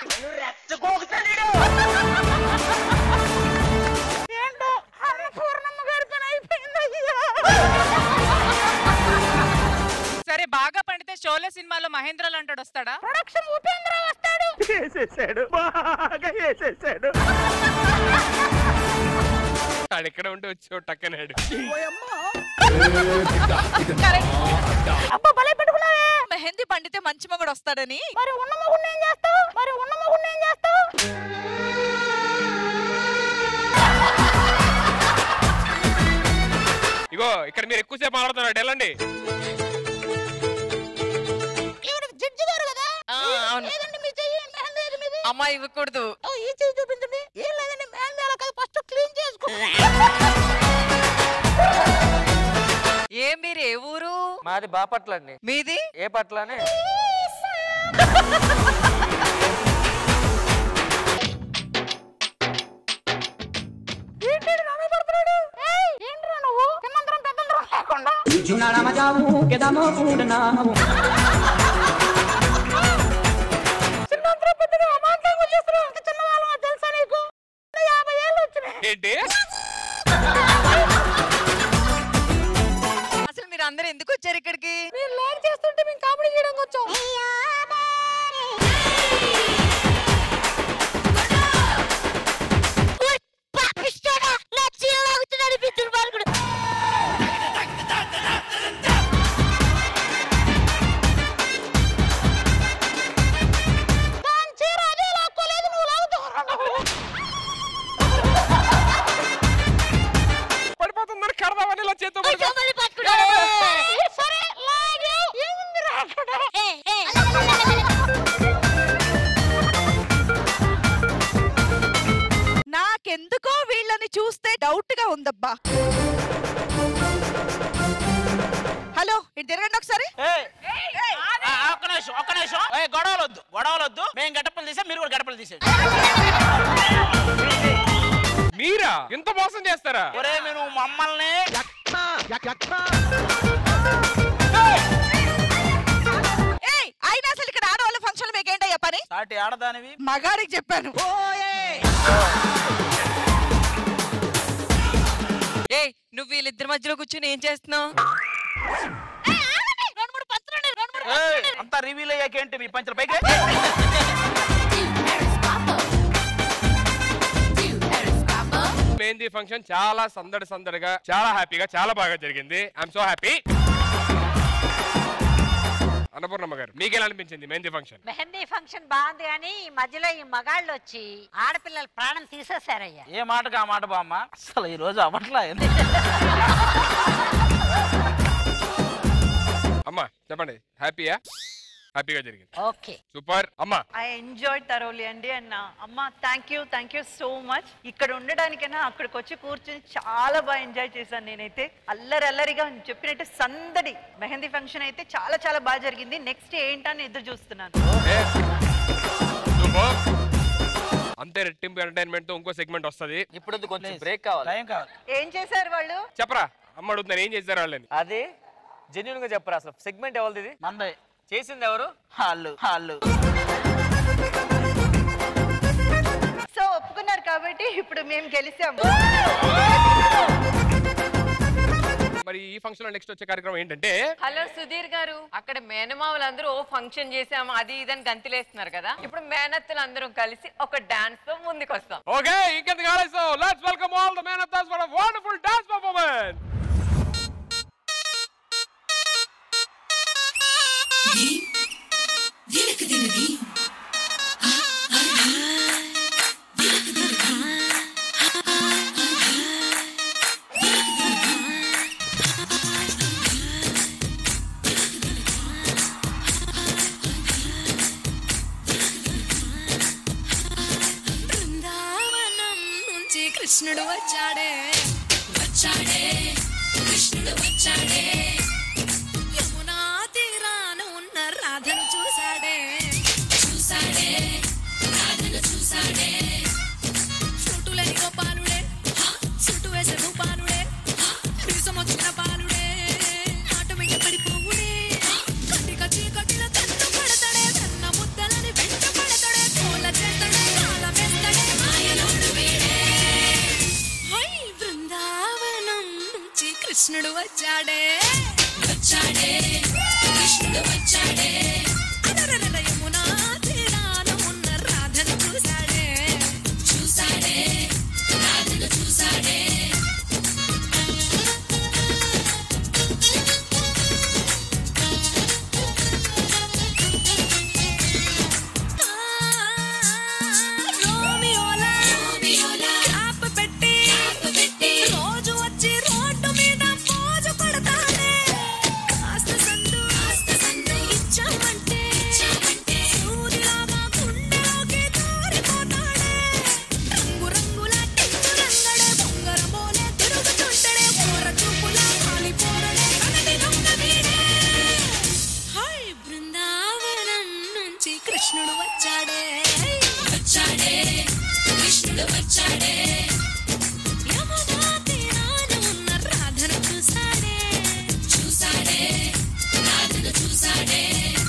ఏంటో అన్నపూర్ణమ్మ గారి పని అయిపోయిందయ్యా
సరే బాగా పండితే షోలే సినిమాలో మహేంద్ర లాంటాడు వస్తాడా
ప్రొడక్షన్ ఉపేంద్ర వస్తాడు
వేసేసాడు బాగా వేసేసాడు
ఆడు ఎక్కడ ఉంటే వచ్చి టక్కనాడు
అబ్బా భలే పెట్టుకున్నావే
మెహందీ పండితే మంచి మగుడు వస్తాడని
మరి ఉన్న మగుడిని ఏం చేస్తావు మరి ఉన్న మగుడిని ఏం చేస్తావు
ఇగో ఇక్కడ మీరు ఎక్కువసేపు మాట్లాడుతున్నాడు వెళ్ళండి
ఈవిడ జడ్జి గారు కదా
ఆ, అవును.
లేదండి మీ చెయ్యి మెహందీ ఏది మీది
అమ్మా ఇవ్వకూడదు
ఓ, ఈ చెయ్యి చూపించండి ఏం లేదండి మెహందీ అలా కాదు ఫస్ట్ క్లీన్ చేసుకో
ఏ మీరు ఏ ఊరు
మాది బాపట్ల అండి
మీది
ఏ పట్లనే
ఏంటి నాన్న పడుతున్నాడు ఏయ్, ఏంట్రా నువ్వు చిన్నంతరం పెద్దంతరం లేకుండా చిన్నంతరం పెద్దగా అమాంతంగా వచ్చేస్తున్నావు ఇంత చిన్నవాళ్ళమా తెలుసా నీకు ఇంకా యాభై ఏళ్ళు వచ్చినాయి
ఏంటి
అసలు మీరు అందరు ఎందుకు వచ్చారు ఇక్కడికి
మీరు లేట్ చేస్తుంటే మేము కామెడీ చేయడానికి వచ్చాం పాపిస్తాడా నా చీర లాగుతున్నాడు పిచ్చుడు బాలుగుడు దాని చీర అదే లాక్కోలేదు నువ్వు లాగుతావు
పడిపోతుందని కడదామని ఇలా చేత్తో పట్టుకో.
సరే లాగే ఏముందిరా అక్కడ
నాకెందుకో వీళ్ళని చూస్తే డౌట్ గా ఉందబ్బా హలో ఇటు తిరగండి ఒకసారి
ఏయ్, ఆ, ఒక్క నిమిషం ఒక్క నిమిషం ఏయ్, గొడవలు వద్దు గొడవలు వద్దు మేము గడపలు తీసాం మీరు కూడా గడపలు తీసేయండి
మీరా ఇంత మోసం చేస్తారా
ఒరే మీరు మమ్మల్ని
ఏయ్ అయినా అసలు ఇక్కడ ఆడవాళ్ళ ఫంక్షన్ మీకేంటయ్యా పని
సాటి ఆడదానివి
మగాడికి చెప్పాను
ఏ నువ్వు వీళ్ళిద్దరి మధ్యలో కూర్చొని ఏం చేస్తున్నావు
ఏయ్, అంతా రివీల్ అయ్యాకేంటి మీ పంచల పైకి
మెహందీ ఫంక్షన్ చాలా సందడి సందడిగా చాలా హ్యాపీగా చాలా బాగా జరిగింది ఐఎమ్ సో హ్యాపీ అన్నపూర్ణమ్మ గారు మీకు ఎలా అనిపించింది మెహందీ ఫంక్షన్
మెహందీ ఫంక్షన్ బాగుంది కానీ ఈ మధ్యలో ఈ మగాళ్ళు వచ్చి ఆడపిల్లల ప్రాణం తీసేశారయ్యా
ఏ మాటగా ఆ మాట బామ్మ అసలు ఈ రోజు అవట్లా
అమ్మా చెప్పండి హ్యాపీయా హ్యాపీగా జరిగింది
ఓకే
సూపర్ అమ్మా
ఐ ఎంజాయ్ తరోలీ అండి అన్న అమ్మ thank you thank you so much ఇక్కడ ఉండడానికైనా అక్కడికి వచ్చి కూర్చొని చాలా బాగా ఎంజాయ్ చేశాను నేనైతే అల్లరి అల్లరిగా చెప్పినట్టు సందడి మెహందీ ఫంక్షన్ అయితే చాలా చాలా బాగా జరిగింది నెక్స్ట్ ఏంటని ఎదురు చూస్తున్నాను
సూపర్ అంతే రెట్టింపు ఎంటర్టైన్మెంట్ తో ఇంకో సెగ్మెంట్ వస్తది
ఇప్పుడు కొంచెం బ్రేక్ కావాలి
టైం కావాలి
ఏం చేశారు వాళ్ళు
చెప్పరా అమ్మ అడుగుతున్నారు ఏం చేశారు వాళ్ళని
అది జెన్యున్ గా చెప్పరా అసలు సెగ్మెంట్ ఎవరిది ఇది
మందే
చేసింది ఎవరు
హాళ్ళు హాళ్ళు
సో ఒప్పుకున్నారు కాబట్టి ఇప్పుడు మేము గెలిచాము
మరి ఈ ఫంక్షన్ లో నెక్స్ట్ వచ్చే కార్యక్రమం ఏంటంటే
హలో సుధీర్ గారు అక్కడ మేనమావులు అందరూ ఓ ఫంక్షన్ చేసాము అది ఇదని గంతులేస్తున్నారు కదా ఇప్పుడు మేనత్తులు అందరం కలిసి ఒక డాన్స్ తో ముందుకు వస్తాం
ఓకే ఇంకెందుకు ఆలస్యం let's welcome all the man of dance for wonderful dance performance
Brindavanam నుంచి కృష్ణుడు వచ్చాడే వచ్చాడే కృష్ణుడు వచ్చాడే యమునా తీరాన ఉన్న రాధను చూశాడే చూశాడే రాధను చూశాడే చుట్టులేని గోపాలుడే చుట్టు వేసే భూపాలుడే విషం వచ్చిన పాలుడే ఆట వెంట పడిపోవుడే కటిక చీకటిన తన్ను పడతాడే తన్న ముద్దలని వెంట పడతాడే తోల చేస్తాడే కాలం వేస్తాడే మాయలోడు వీడే హై బృందావనం నుంచి కృష్ణుడు వచ్చాడే వచ్చాడే కృష్ణుడు వచ్చాడే అలరలర యమునా తీరాన ఉన్న రాధను చూశాడే చూశాడే రాధను చూశాడే రోమియోలా క్యాప్ పెట్టి రోజు వచ్చి రోడ్డు మీద పోజు కొడతానే కాస్త సందు ఇచ్చామంటే సూదిలాగా గుండెలోకి దూరిపోతాడే రంగు రంగుల టింగు రంగడే బొంగరమోలే తిరుగుతుంటడే పోర చూపులా కాలిపోరడే కనటి దొంగ వీడే హై బృందావనం నుంచి కృష్ణుడు వచ్చాడే వచ్చాడే కృష్ణుడు వచ్చాడే యమునా తీరాన ఉన్న రాధను చూశాడే చూశాడే రాధను చూశాడే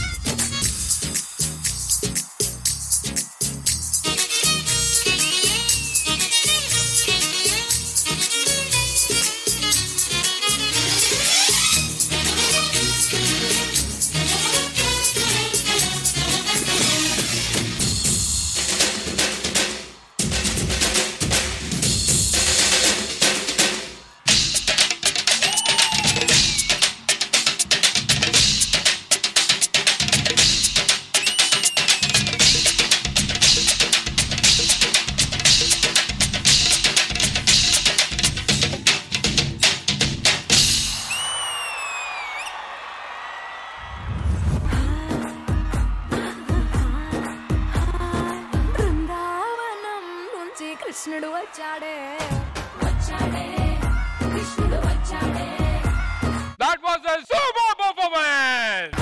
బృందావనం నుంచి కృష్ణుడు వచ్చాడే వచ్చాడే కృష్ణుడు వచ్చాడే
that was a super performance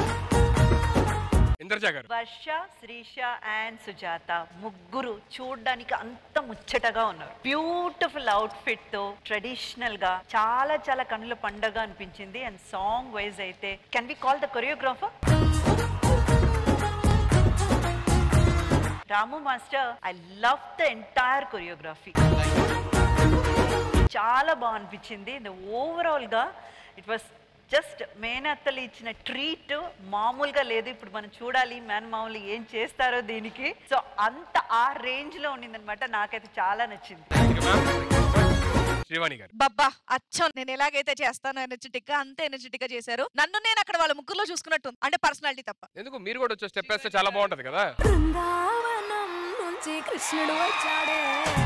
Indraja garu
Varsha Srisha and Sujatha ముగ్గురు చూడడానికి అంత ముచ్చటగా ఉన్నారు బ్యూటిఫుల్ అవుట్ఫిట్ తో ట్రెడిషనల్ గా చాలా చాలా కనుల పండగ అనిపించింది అండ్ సాంగ్ వైజ్ అయితే can we call the choreographer Ramu master I love the entire choreography చాలా బాగా అనిపించింది ఓవరాల్ గా ఇట్ వాస్ జస్ట్ మేనత్తలు ఇచ్చిన ట్రీట్ మామూలుగా లేదు ఇప్పుడు మనం చూడాలి మేనమామూలు ఏం చేస్తారో దీనికి సో అంత ఆ రేంజ్ లో ఉండిందనమాట నాకైతే చాలా నచ్చింది
శ్రీవాణి గారు
బబ్బా అచ్చం నేను ఎలాగైతే చేస్తానో ఎనర్జెటిక్ గా అంతే ఎనర్జెటిక్ గా చేశారు నన్ను నేను అక్కడ వాళ్ళ ముగ్గురులో చూసుకున్నట్టు అంటే పర్సనాలిటీ తప్ప
ఎందుకు మీరు కూడా వచ్చి స్టెప్ వేస్తే చాలా బాగుంటది కదా
బృందావనం నుంచి కృష్ణుడు వచ్చాడే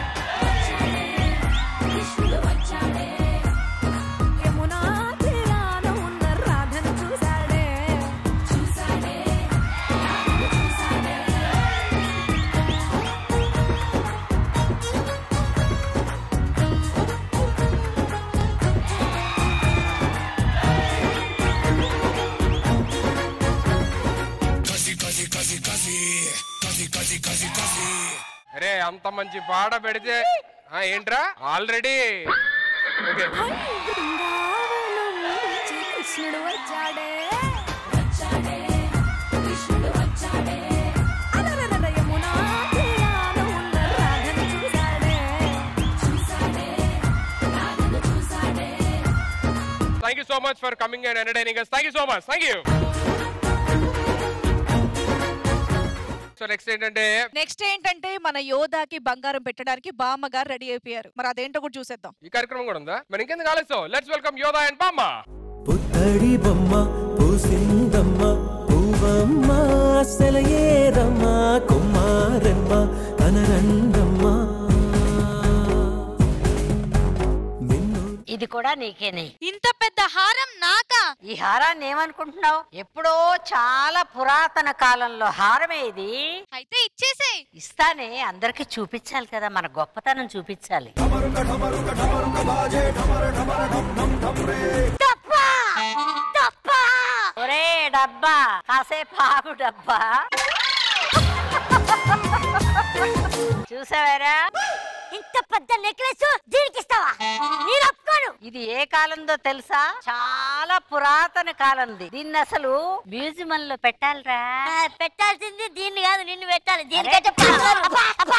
కృష్ణుడు వచ్చాడే యమునా తీరాన ఉన్న రాధను చూశాడే చూశాడే రాధను చూశాడే
అరే అంత మంచి పాట పెడితే ఆ, ఏంట్రా ఆల్రెడీ ఓకే
బృందావనం నుంచి కృష్ణుడు వచ్చాడే వచ్చాడే కృష్ణుడు వచ్చాడే అలరలర యమునా తీరాన ఉన్న రాధను చూశాడే చూశాడే రాధను చూశాడే
so much for coming and entertaining thank you so much thank you so next ఏంటంటే
నెక్స్ట్ ఏంటంటే మన యోధాకి బంగారం పెట్టడానికి బామ్మ గారు రెడీ అయిపోయారు మరి అదేంటో కూడా చూసేద్దాం
ఈ కార్యక్రమం కూడా ఉందా మరి ఇంకెందుకు ఆలస్యం లెట్స్ వెల్కమ్ యోధా అండ్ బామ్మ
పుత్తడి బొమ్మ పూసిందమ్మ పూవమ్మ సెలయేరమ్మ కుమారమ్మ కనరండమ్మ
ఇది కూడా నీకేనే
ఇంత పెద్ద హారం నాకా
ఈ హారాన్ని ఏమనుకుంటున్నావు ఎప్పుడో చాలా పురాతన కాలంలో హారమే ఇది
అయితే ఇచ్చేసే
ఇస్తానే అందరికి చూపించాలి కదా మన గొప్పతనం చూపించాలి డబ్బా! డబ్బా! ఒరే డబ్బా కాసేపు ఆగు డబ్బా చూసావారా ఇంత పెద్ద నెక్లెస్ దీనికి ఇస్తావా నేను ఒప్పుకోను ఇది ఏ కాలందో తెలుసా చాలా పురాతన కాలంది దీన్ని అసలు మ్యూజియం లో పెట్టాలిరా పెట్టాల్సింది దీన్ని కాదు నిన్ను పెట్టాలి దీనికైతే అబ్బా, అబ్బా.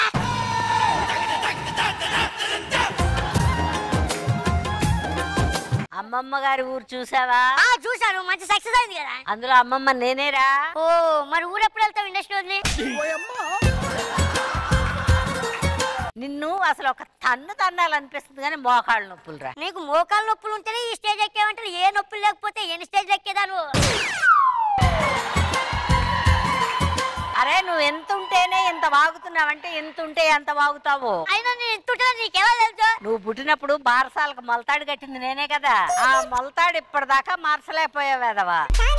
అమ్మమ్మ గారి ఊరు చూసావా చూసాను మంచి సక్సెస్ అయింది కదా అందులో అమ్మమ్మ నేనేరా ఓ మరి ఊరు ఎప్పుడు వెళ్తావు ఇండస్ట్రీ వదిలి నిన్ను అసలు ఒక తన్ను తన్నాలనిపిస్తుంది కానీ మోకాళ్ళ నొప్పులు రా
నీకు మోకాలు నొప్పులు ఉంటేనే ఈ స్టేజ్ ఎక్కేవంటే ఏ నొప్పులు లేకపోతే ఎన్ని స్టేజ్ ఎక్కేదా నువ్వు
అరే నువ్వు ఎంత ఉంటేనే ఎంత వాగుతున్నావంటే ఎంత ఉంటే ఎంత వాగుతావు
అయినా నేను ఎంత ఉంటుందో నీకెలా తెలుసు
నువ్వు పుట్టినప్పుడు బారసాలకు మొలతాడు కట్టింది నేనే కదా ఆ మొలతాడు ఇప్పటిదాకా మార్చలేకపోయావేదవా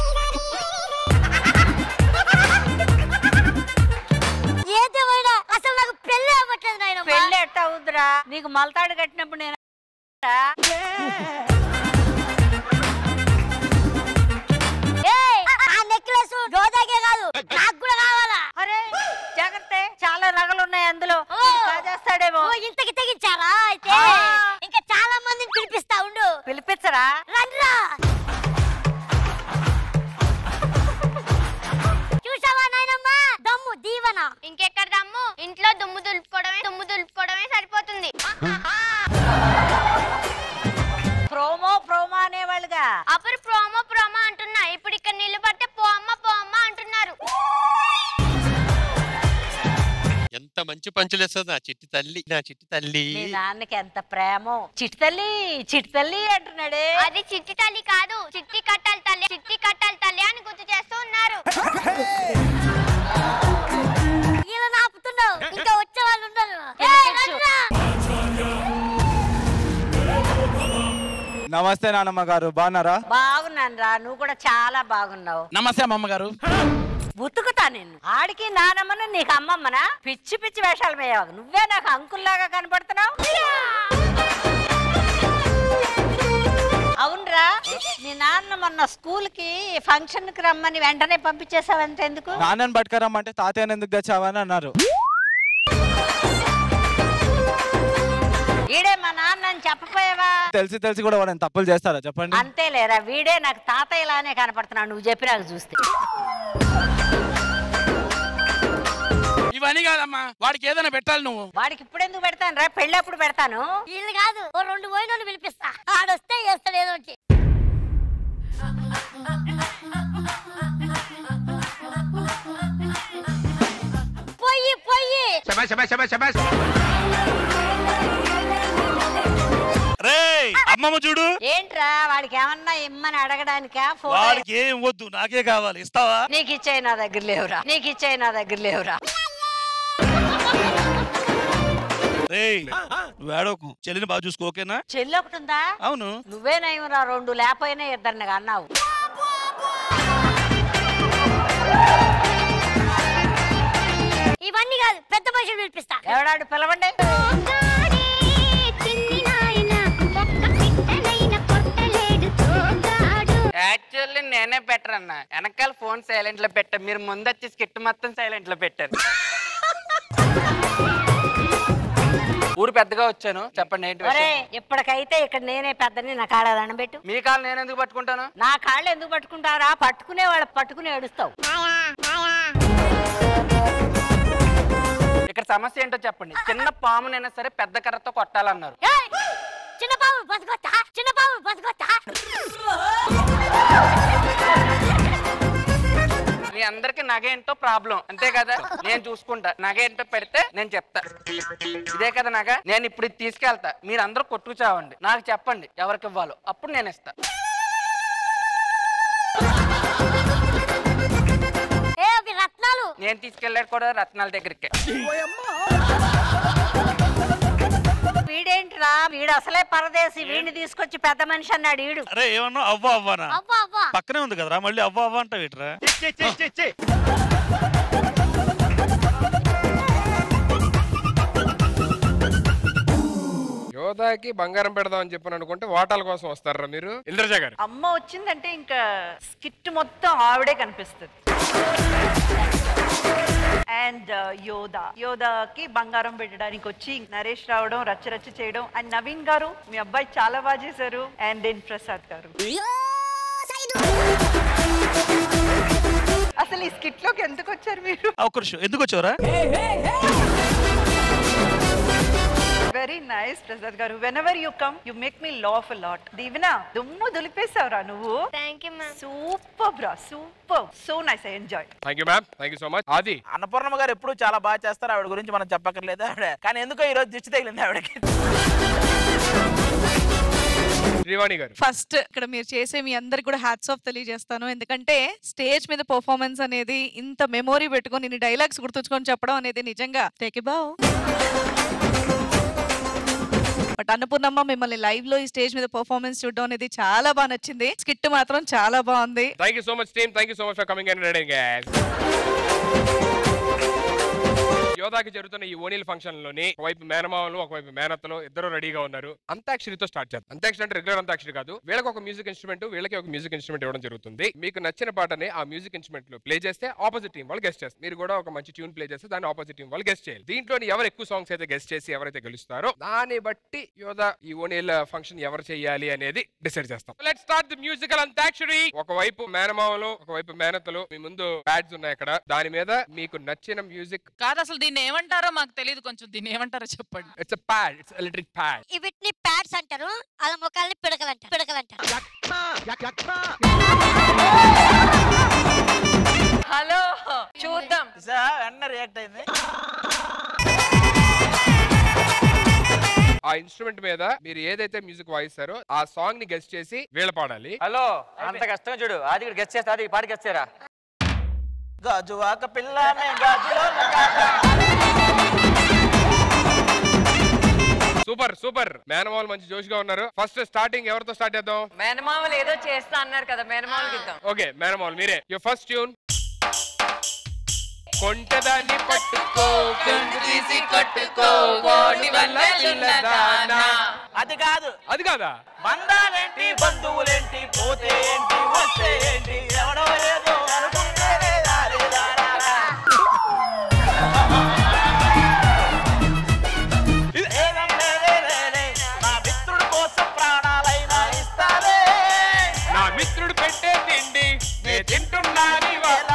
ఏదేమైనా అసలు నాకు పెళ్ళి అవ్వట్లేదు నాయన
పెళ్ళి ఎట్ట అవుద్దురా నీకు మొలతాడు కట్టినప్పుడు నేను
ఆ నెక్లెస్ జోదాకే కాదు నాకు కూడా కావాలా
అరే జాగ్రత్త చాలా నగలు ఉన్నాయి అందులో
ఓ.
ఇది కాజేస్తాడేమో
ఓ, ఇంతకి తెగించారా అయితే
ఆ.
ఇంకా చాలా మందిని పిలిపిస్తా ఉండు
పిలిపించరా
రండ్రా చూసావా నాయనమ్మ దమ్ము దీవన
ఇంకెక్కడ దమ్ము ఇంట్లో దుమ్ము దులుపుకోవడమే దుమ్ము దులుపుకోవడమే సరిపోతుంది
ప్రోమో ప్రోమో అనేవాళ్ళుగా
అప్పుడు ప్రోమో ప్రోమో అంటున్నా ఇప్పుడు ఇక్కడ నీళ్లు పడితే పోమ్మ పోమ్మ అంటున్నారు
ఎంత మంచి పంచులేస్తుంది నా చిట్టి తల్లి నా చిట్టి తల్లి
మీ నాన్నకి ఎంత ప్రేమో చిట్టి తల్లి చిట్టి తల్లి అంటున్నాడే
అది చిట్టి తల్లి కాదు చిట్టి కట్టాలి తల్లి చిట్టి కట్టాలి తల్లి అని గుర్తు చేస్తూ ఉన్నారు
ఇలా నాపుతున్నావు ఇంకా వచ్చే వాళ్ళు ఉన్నారు
నమస్తే నానమ్మ గారు బాగున్నారా
బాగున్నాను రా నువ్వు కూడా చాలా బాగున్నావు
నమస్తే అమ్మమ్మ గారు
ఉతుకుతా నిన్ను ఆడికి నానమ్మన నీకు అమ్మమ్మనా పిచ్చి పిచ్చి వేషాలు వేయవు నువ్వే నాకు అంకుల్లాగా కనపడుతున్నావు అవునరా నీ నాన్న మొన్న స్కూల్ కి ఫంక్షన్ కి రమ్మని వెంటనే పంపించేసావంటే ఎందుకు
నాన్నని పట్టుకరమ్మంటే తాతయ్యని ఎందుకు తెచ్చావని అన్నారు
ఈడే మా నాన్న అని చెప్పపోయావా
తెలిసి తెలిసి కూడా వాడిని తప్పులు చేస్తారా చెప్పండి
అంతే లేరా వీడే నాకు తాతయ్యలానే కనపడుతున్నాడు నువ్వు చెప్పి నాకు చూస్తే
ఇవన్నీ కాదమ్మా వాడికి ఏదైనా పెట్టాలి నువ్వు
వాడికి ఇప్పుడు ఎందుకు పెడతాను రా పెళ్ళప్పుడు పెడతాను
వీళ్ళు కాదు ఓ రెండు పోయిన పిలిపిస్తా ఆడొస్తే చేస్తాడు ఏదో ఒకటి పొయ్యి పొయ్యి
రే అమ్మమ్మ చూడు
ఏంట్రా వాడికి ఏమన్నా ఇమ్మని అడగడానికా ఫోన్
వాడికి ఏం వద్దు నాకే కావాలి ఇస్తావా
నీకు ఇచ్చేయి నా దగ్గర లేవురా నీకు ఇచ్చేయి నా దగ్గర లేవురా
రేయ్ నువ్వు ఏడోకు చెల్లిని బాగా చూసుకో ఓకేనా
చెల్లి ఒకటి ఉందా
అవును
నువ్వేనేమరా రెండు లేకపోయినా ఇద్దరిని అన్నావు
ఇవన్నీ కాదు పెద్ద మనుషులు పిలిపిస్తా
ఎవడాడు పిలవండి
యాక్చువల్లీ నేనే బెటర్ అన్న వెనకాల ఫోన్ సైలెంట్ లో పెట్టా మీరు ముందు వచ్చి స్కిట్ మొత్తం సైలెంట్ లో పెట్టారు ఊరు పెద్దగా వచ్చాను చెప్పండి ఏంటి
ఒరే
విషయం?
ఇప్పటికైతే ఇక్కడ నేనే పెద్దని నా కాళ్ళ దండం పెట్టు
మీ కాళ్ళు నేను ఎందుకు పట్టుకుంటాను
నా కాళ్ళు ఎందుకు పట్టుకుంటారా పట్టుకునే వాళ్ళు పట్టుకుని ఏడుస్తావు
ఇక్కడ సమస్య ఏంటో చెప్పండి చిన్న పామునైనా సరే పెద్ద కర్రతో కొట్టాలన్నారు
ఏయ్! చిన్న పాము బతుకొత్తా చిన్న పాము బతుకొత్తా
మీ అందరికి నగేంటో ప్రాబ్లం అంతే కదా నేను చూసుకుంటా నగేంటో పెడితే నేను చెప్తా ఇదే కదా నగ నేను ఇప్పుడు ఇది తీసుకెళ్తా మీరు అందరూ కొట్టుకు చావండి నాకు చెప్పండి ఎవరికి ఇవ్వాలో అప్పుడు నేను ఇస్తా
ఏ అవి రత్నాలు
నేను తీసుకెళ్ళాడు కూడా రత్నాల దగ్గరికి
వీడేంట్రా వీడు అసలే పరదేశి వీడిని తీసుకొచ్చి పెద్ద మనిషి అన్నాడు వీడు
అరే ఏమన్నా అవ్వా అవ్వానా
అవ్వా అవ్వా
పక్కనే ఉంది కదరా మళ్ళీ అవ్వా అవ్వ అంటావు ఇట్రా
యోధాకి బంగారం పెడదాం అని చెప్పని అనుకుంటే వాటాల కోసం వస్తారా మీరు ఇంద్రజ గారు
అమ్మ వచ్చిందంటే ఇంకా స్కిట్ మొత్తం ఆవిడే కనిపిస్తుంది అండ్ యోధా యోధాకి బంగారం పెట్టడానికి వచ్చి నరేష్ రావడం రచ్చ రచ్చ చేయడం అండ్ నవీన్ గారు మీ అబ్బాయి చాలా బాగా చేశారు అండ్ దెన్ ప్రసాద్ గారు అసలు ఈ స్కిట్ లోకి ఎందుకు వచ్చారు మీరు
ఒక్క నిమిషం ఎందుకు వచ్చావురా
very nice Prasad garu whenever you come you make me laugh lot దీవెనా దుమ్ము దులిపేసావురా నువ్వు
thank you ma'am
super bro super so nice I enjoy
thank you ma'am thank you so much Aadi
Annapurnamma గారు ఎప్పుడు చాలా బాగా చేస్తారు ఆవిడ గురించి మనం చెప్పక్కర్లేదు ఆవిడ కానీ ఎందుకో ఈ రోజు దిష్టి తగిలింది ఆవిడకి
శ్రీవాణి గారు
ఫస్ట్ ఇక్కడ మీరు చేసే మీ అందరికి కూడా హ్యాట్స్ ఆఫ్ తెలియజేస్తాను ఎందుకంటే స్టేజ్ మీద పర్ఫార్మెన్స్ అనేది ఇంత మెమొరీ పెట్టుకొని ఇన్ని డైలాగ్స్ గుర్తుంచుకొని చెప్పడం అనేది నిజంగా టేక్ బావ్ బట్ అన్నపూర్ణమ్మ మిమ్మల్ని లైవ్ లో ఈ స్టేజ్ మీద పర్ఫార్మెన్స్ చూడడం అనేది చాలా బాగా నచ్చింది స్కిట్ మాత్రం చాలా బాగుంది
thank you so much team thank you so much for coming and ready యోధాకి జరుగుతున్న ఈ ఓనీల్ ఫంక్షన్ లోని ఒకవైపు మేనమామలు ఒకవైపు మేనత్తలు ఇద్దరు రెడీగా ఉన్నారు అంతాక్షరితో స్టార్ట్ చేద్దాం అంతాక్షరి అంటే రెగ్యులర్ అంతాక్షరి కాదు వీళ్ళకి ఒక మ్యూజిక్ ఇన్స్ట్రుమెంట్ వీళ్ళకి ఒక మ్యూజిక్ ఇన్స్ట్రుమెంట్ ఇవ్వడం జరుగుతుంది మీకు నచ్చిన పాటని ఆ మ్యూజిక్ ఇన్స్ట్రుమెంట్ లో ప్లే చేస్తే ఆపోజిట్ టీం వాళ్ళు గెస్ట్ చేస్తారు మీరు కూడా ఒక మంచి ట్యూన్ ప్లే చేస్తే దాన్ని ఆపోజిట్ టీం వాళ్ళు గెస్ట్ చేయాలి దీంట్లో ఎవరు ఎక్కువ సాంగ్స్ అయితే గెస్ట్ చేసి ఎవరైతే గెలుస్తారో దాన్ని బట్టి యోధా ఈ ఓనీల్ ఫంక్షన్ ఎవరు చేయాలి అనేది డిసైడ్ చేస్తాం let start the musical antakshari ఒకవైపు మేనమామలు ఒకవైపు మేనత్తలు మీ ముందు ప్యాడ్స్ ఉన్నాయి అక్కడ దాని మీద మీకు నచ్చిన మ్యూజిక్
కాదు అసలు దీన్ని ఏమంటారో మాకు తెలియదు కొంచెం దీన్ని ఏమంటారో చెప్పండి
it's pad it's electric pad
వీటిని ప్యాడ్స్ అంటారు అలా ముఖాలని పిడకలంటారు పిడకలంటారు
హలో చూద్దాం
వెంటనే రియాక్ట్ అయింది
ఆ ఇన్స్ట్రుమెంట్ మీద మీరు ఏదైతే మ్యూజిక్ వాయిస్తారో ఆ సాంగ్ ని గెస్ట్ చేసి వీళ్ళ పాడాలి
హలో అంత కష్టంగా చూడు అది కూడా గెస్ట్ చేస్తా అది పాడి గెస్ట్ చేయరా
గాజువాక పిల్లమే గాజులో
సూపర్ సూపర్ మేనమాల్ మంచి జోష్ గా ఉన్నారు ఫస్ట్ స్టార్టింగ్ ఎవరితో స్టార్ట్ చేద్దాం
మేనమామలు ఏదో చేస్తా అన్నారు కదా మేనమామలకి ఇద్దాం
ఓకే మేనమాల్ మీరే యువర్ ఫస్ట్ ట్యూన్ కొంటదాన్ని పట్టుకో కొంగు తీసి కొట్టుకో వాడి వల్ల చిన్నదానా
అది కాదు
అది కాదా
బంధాలేంటి బంధువులేంటి పోతే ఏంటి వస్తే ఏంటి ఎవడో ఏదో అనుకుంటేనే దారి దారాలా. ఏదం లేదే లేదే, నా మిత్రుడి కోసం ప్రాణాలైనా ఇస్తాలే
నా మిత్రుడు పెట్టే తిండి నే తింటున్నాని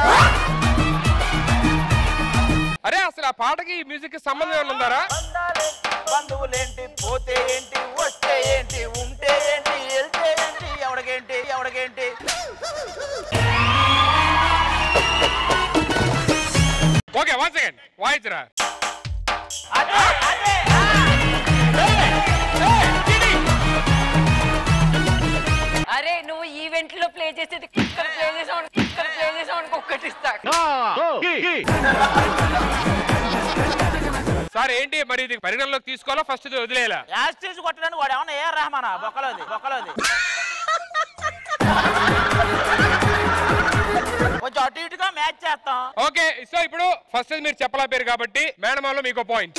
అరే అసలు ఆ పాటకి మ్యూజిక్ సంబంధం ఏమైనా ఉందారా
బంధువులేంటి పోతే ఏంటి వస్తే ఏంటి ఉంటే ఏంటి వెళ్తే ఏంటి ఎవడికేంటి ఎవడికేంటి
ఓకే వన్ సెకండ్ వాయించరా
అరే నువ్వు ఈవెంట్ లో ప్లే చేసేది ఇక్కడ ప్లే చేసావు ఇక్కడ ప్లే చేసావు అనుకో ఒక్కటి ఇస్తా
సార్ ఏంటి మరి ఇది పరిగణలోకి తీసుకోవాలా ఫస్ట్ ఇది వదిలేయాలా
యాస్టేజ్ కొట్టడానికి వాడు ఏమన్నా ఏ రహమానా బొక్కలోది బొక్కలోది కొంచెం అటు ఇటుగా మ్యాచ్ చేస్తాం
ఓకే సో ఇప్పుడు ఫస్ట్ మీరు చెప్పలా పేరు కాబట్టి మేనమాలో మీకు పాయింట్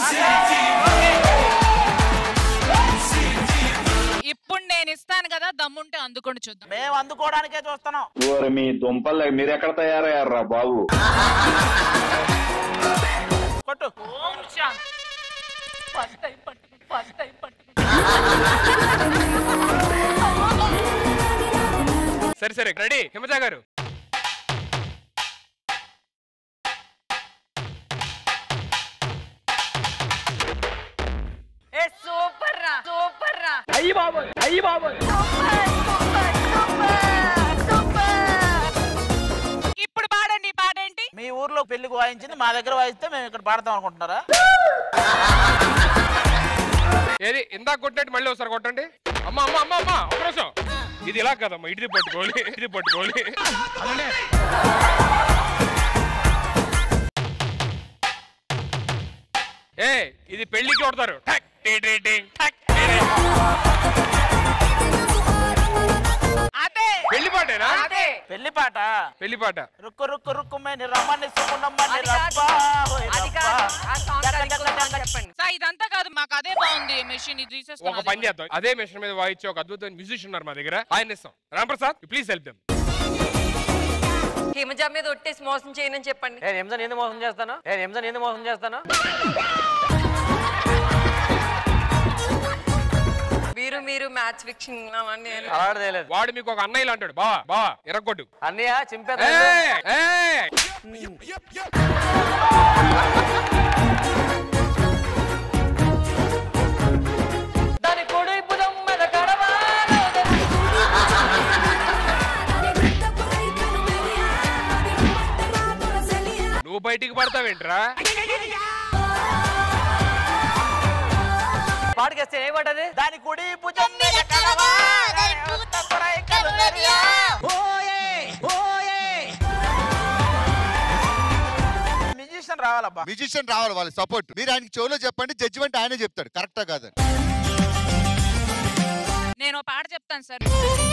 ఇప్పుడు నేను ఇస్తాను కదా దమ్ముంటే అందుకొని చూద్దాం
మేము అందుకోవడానికే చూస్తున్నాం
ఓరి మీ దుంపలు మీరు ఎక్కడ తయారయ్యారా బాబు
కొట్టు
ఫస్ట్ టైం పట్టు ఫస్ట్ టైం పట్టు
సరే సరే రెడీ హిమజా గారు
ఏ సూపర్ రా సూపర్ రా
అయ్యి బాబోయ్ అయ్యి బాబోయ్
సూపర్ సూపర్
ఇప్పుడు పాడండి ఈ పాట ఏంటి
మీ ఊర్లో పెళ్లికి వాయించింది మా దగ్గర వాయిస్తే మేము ఇక్కడ పాడతాం అనుకుంటున్నారా
ఏది ఇందాక కొట్టినట్టు మళ్ళీ ఒకసారి కొట్టండి అమ్మ అమ్మ అమ్మ అమ్మ ఒక నిమిషం ఇది ఇలా కదమ్మా ఇది పట్టుకోవాలి ఇది పట్టుకోవాలి ఏ ఇది పెళ్లికి కొడతారు టక్, టీ, టీ, టీ, టక్, టీ, టీ. పెళ్లి పాటేనా
పెళ్లి పాట
పెళ్లి పాట
రుక్కు రుక్కు రుక్కుమని రమ్మని సుకునమ్మని రబ్బా హోయ్ రబ్బా.
సార్ ఇదంతా కాదు మాకు అదే బాగుంది మెషిన్ ఇది
ఒక
తీసేస్తాం
పని చేద్దాం అదే మిషన్ మీద వాయించే ఒక అద్భుతమైన మ్యూజిషియన్ ఉన్నారు మా దగ్గర ఆయన ఇస్తాం Ramprasad please help them
Himaja మీద ఒట్టేసి మోసం చేయనని చెప్పండి
నేను ఎంజన్ ఎందుకు మోసం చేస్తాను నేను ఎంజన్ ఎందుకు మోసం చేస్తాను
మీరు మీరు మ్యాచ్ ఫిక్సింగ్ అవన్నీ
అలాంటిదేలేదు
వాడు మీకు ఒక అన్నయ్యలు అంటాడు బావా బావా ఎరగొట్టు
అన్నయ్య చింపేదా
ఏయ్, ఏయ్.
దాని కొడి భుజం మీద కడవ
నువ్వు బయటికి పడతావేంట్రా
పాటకేస్తే ఏ పాట అది
దాని కుడి భుజం మీద కడవా, ఉత్త కొరై కలువరియా. మ్యూజిషియన్ రావాలబ్బా
మ్యూజిషియన్ రావాలి వాళ్ళ సపోర్ట్ మీరు ఆయనకి చెవులో చెప్పండి జడ్జిమెంట్ ఆయనే చెప్తాడు కరెక్టా కాదని
నేను ఓ పాట చెప్తాను సార్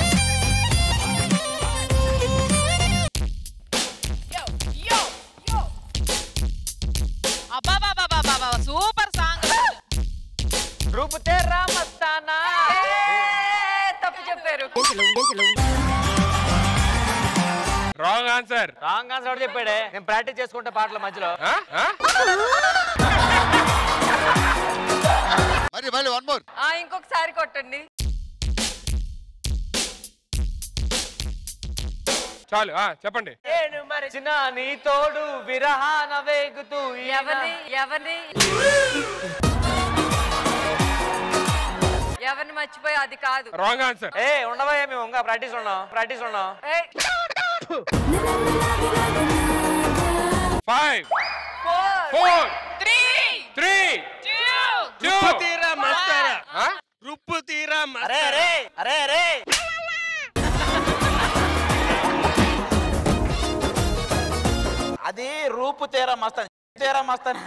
అబ్బాబాబాబాబా సూపర్ సాంగ్
రూపు తేరా మస్తానా
తప్పు చెప్పారు
రాంగ్ ఆన్సర్
రాంగ్ ఆన్సర్ ఎవడు చెప్పాడే నేను ప్రాక్టీస్ చేసుకుంటా పాటల మధ్యలో
మరి మళ్ళీ వన్ మోర్
ఆ, ఇంకొకసారి కొట్టండి
చాలు ఆ, చెప్పండి
నేను మరిచిన నీ తోడు విరహాన వేగుతూ
ఎవరిని ఎవరిని ఎవరిని మర్చిపోయి అది కాదు
రాంగ్ ఆన్సర్
ఏ ఉండవయ్యా మేము ఇంకా ప్రాక్టీస్ ఉన్నాం ప్రాక్టీస్ ఉన్నాం
ఏయ్,
five
four,
four
three
three two
రుప్పు తీరా మస్తారా రుప్పు తీరా
అరే అరే అరే అరే అది రూపు తేరా మస్తాన్ తేరా మస్తాన్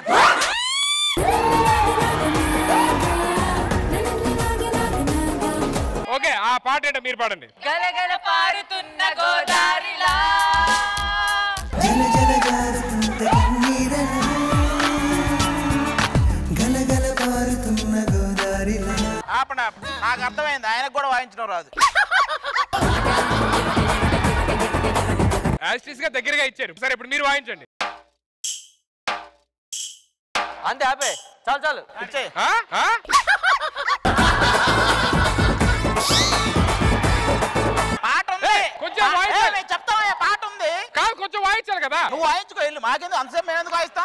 ఓకే ఆ పాట ఏంటో మీరు పాడండి
గలగల పారుతున్న గోదారిలా
ఆపండి ఆపండి. నాకు అర్థమైంది ఆయనకు కూడా వాయించడం రాదు
యాస్టిస్ గా దగ్గరగా ఇచ్చారు సరే ఇప్పుడు మీరు వాయించండి
అంతే ఆపే చాలు చాలు
ఇచ్చే
ఆ? ఆ?
పాట ఉంది
కొంచెం
పా-
వాయించాలి.
ఏ, నేను చెప్తావా పాట ఉంది
కాదు కొంచెం వాయించాలి కదా
నువ్వు వాయించుకో వెళ్ళి మాకెందుకు అంతసేపు మేము ఎందుకు వాయిస్తాం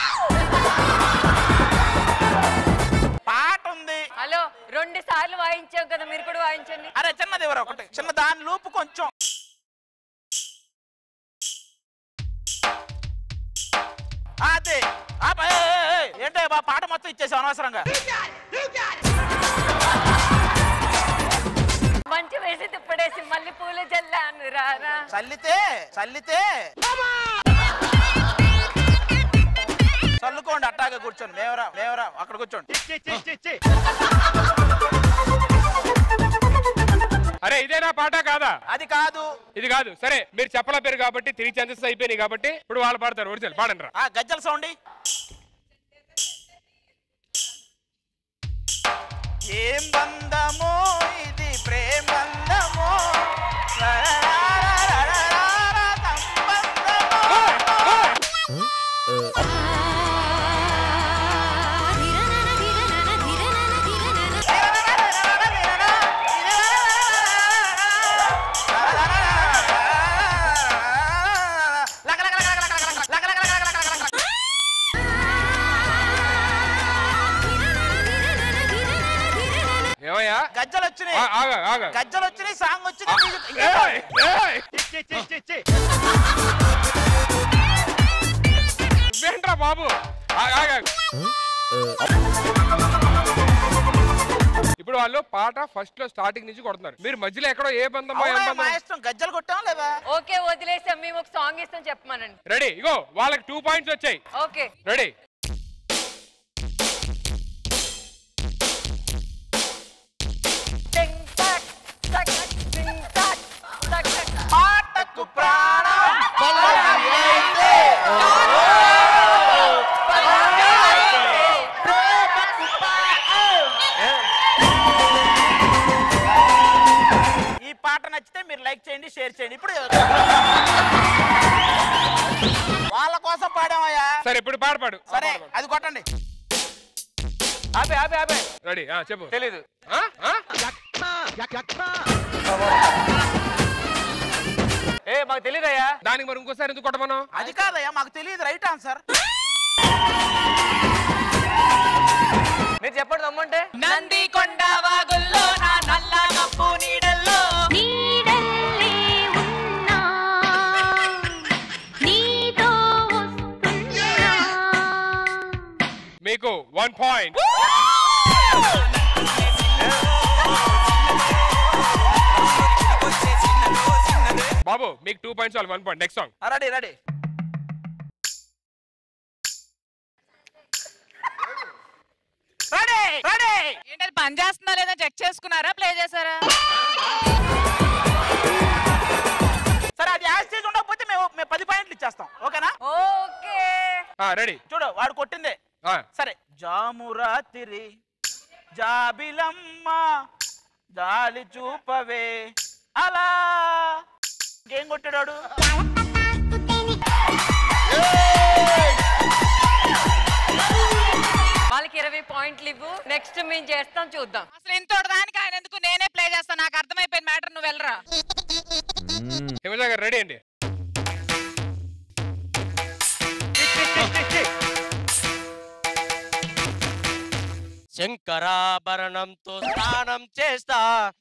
పాట ఉంది
హలో రెండు సార్లు వాయించాం కదా మీరు కూడా వాయించండి
అరే చిన్నది ఎవరు ఒకటి చిన్న దాని లూపు కొంచెం అదే ఆప, ఏ, ఏ, ఏ, ఏంటే బా పాట మొత్తం ఇచ్చేసావు అనవసరంగా
మంచి వేసి తిప్పడేసి మళ్ళీ పూల జల్లాను రారా
చల్లితే చల్లితే చల్లుకోండి అట్టాగే కూర్చోండి మేవరా మేవరా అక్కడ కూర్చోండి
అరే ఇదేనా పాట కాదా
అది కాదు
ఇది కాదు సరే మీరు చెప్పల పేరు కాబట్టి త్రీ ఛాన్సెస్ అయిపోయినాయి కాబట్టి ఇప్పుడు వాళ్ళు పాడతారు ఒరిజినల్ పాడండి రా
ఆ గజ్జల సౌండ్ ఏం బంధమో ఇది ప్రేమ బంధమో
ఏమయ్యా
గజ్జలు వచ్చినాయి
ఆ, ఆగు, ఆగు.
గజ్జలు వచ్చినాయి అయిపోయింది సాంగ్ వచ్చింది music ఇంకా
ఏయ్, ఏయ్. నువ్వేంట్రా బాబు ఆగు, ఆగు, ఆగు. ఇప్పుడు వాళ్ళు పాట ఫస్ట్ లో స్టార్టింగ్ నుంచి కొడుతున్నారు మీరు మధ్యలో ఎక్కడో ఏ బంధమో ఏ
అవునా, మా
బంధం
ఇష్టం గజ్జలు కొట్టాం లేదా
ఓకే వదిలేసాం మేము ఒక సాంగ్ ఇస్తాం చెప్పమనండి
రెడీ ఇగో వాళ్ళకి టూ పాయింట్స్ వచ్చాయి
ఓకే
రెడీ
పాటకు ప్రాణం ఈ పాట నచ్చితే మీరు లైక్ చేయండి షేర్ చేయండి ఇప్పుడు వాళ్ళ కోసం పాడామయ్యా
సరే ఇప్పుడు పాడు పాడు
సరే అది కొట్టండి
ఆపే ఆపే ఆపే
రెడీ చెప్పు
తెలీదు
ఆ? ఆ?
ఏ మాకు తెలియదయ్యా
దానికి మరి ఇంకోసారి ఎందుకు కొట్టమను
అది కాదయ్యా మాకు తెలియదు రైట్ ఆన్సర్
మీరు చెప్పండి దమ్ముంటే
నంది కొండ వాగుల్లో నా నల్ల కప్పు నీడల్లో
నీడల్లే ఉన్నా నీతో వస్తున్నా
మీకు వన్ పాయింట్ బాబు మీకు టూ పాయింట్స్ వాళ్ళు one point next song
ready ready ready ready
ఏంటది పని చేస్తుందా లేదా చెక్ చేసుకున్నారా ప్లే చేశారా
సరే అది యాజ్ చేసి ఉండకపోతే మేము మేము పది పాయింట్లు ఇచ్చేస్తాం ఓకేనా
ఓకే
రెడీ
చూడు వాడు కొట్టిందే
ఆ.
సరే జాము రాత్రి జాబిలమ్మ జాలి చూపవే అలా ఇంకేం కొట్టాడు
వాళ్ళకి ఇరవై పాయింట్లు ఇవ్వు నెక్స్ట్ మేము చేస్తాం చూద్దాం
అసలు ఇంతోటి దానికి ఆయన ఎందుకు నేనే ప్లే చేస్తాను నాకు అర్థమైపోయిన మ్యాటర్ నువ్వు వెళ్ళరా
హిమజా గారు రెడీ అండి
శంకరాభరణంతో స్నానం చేస్తా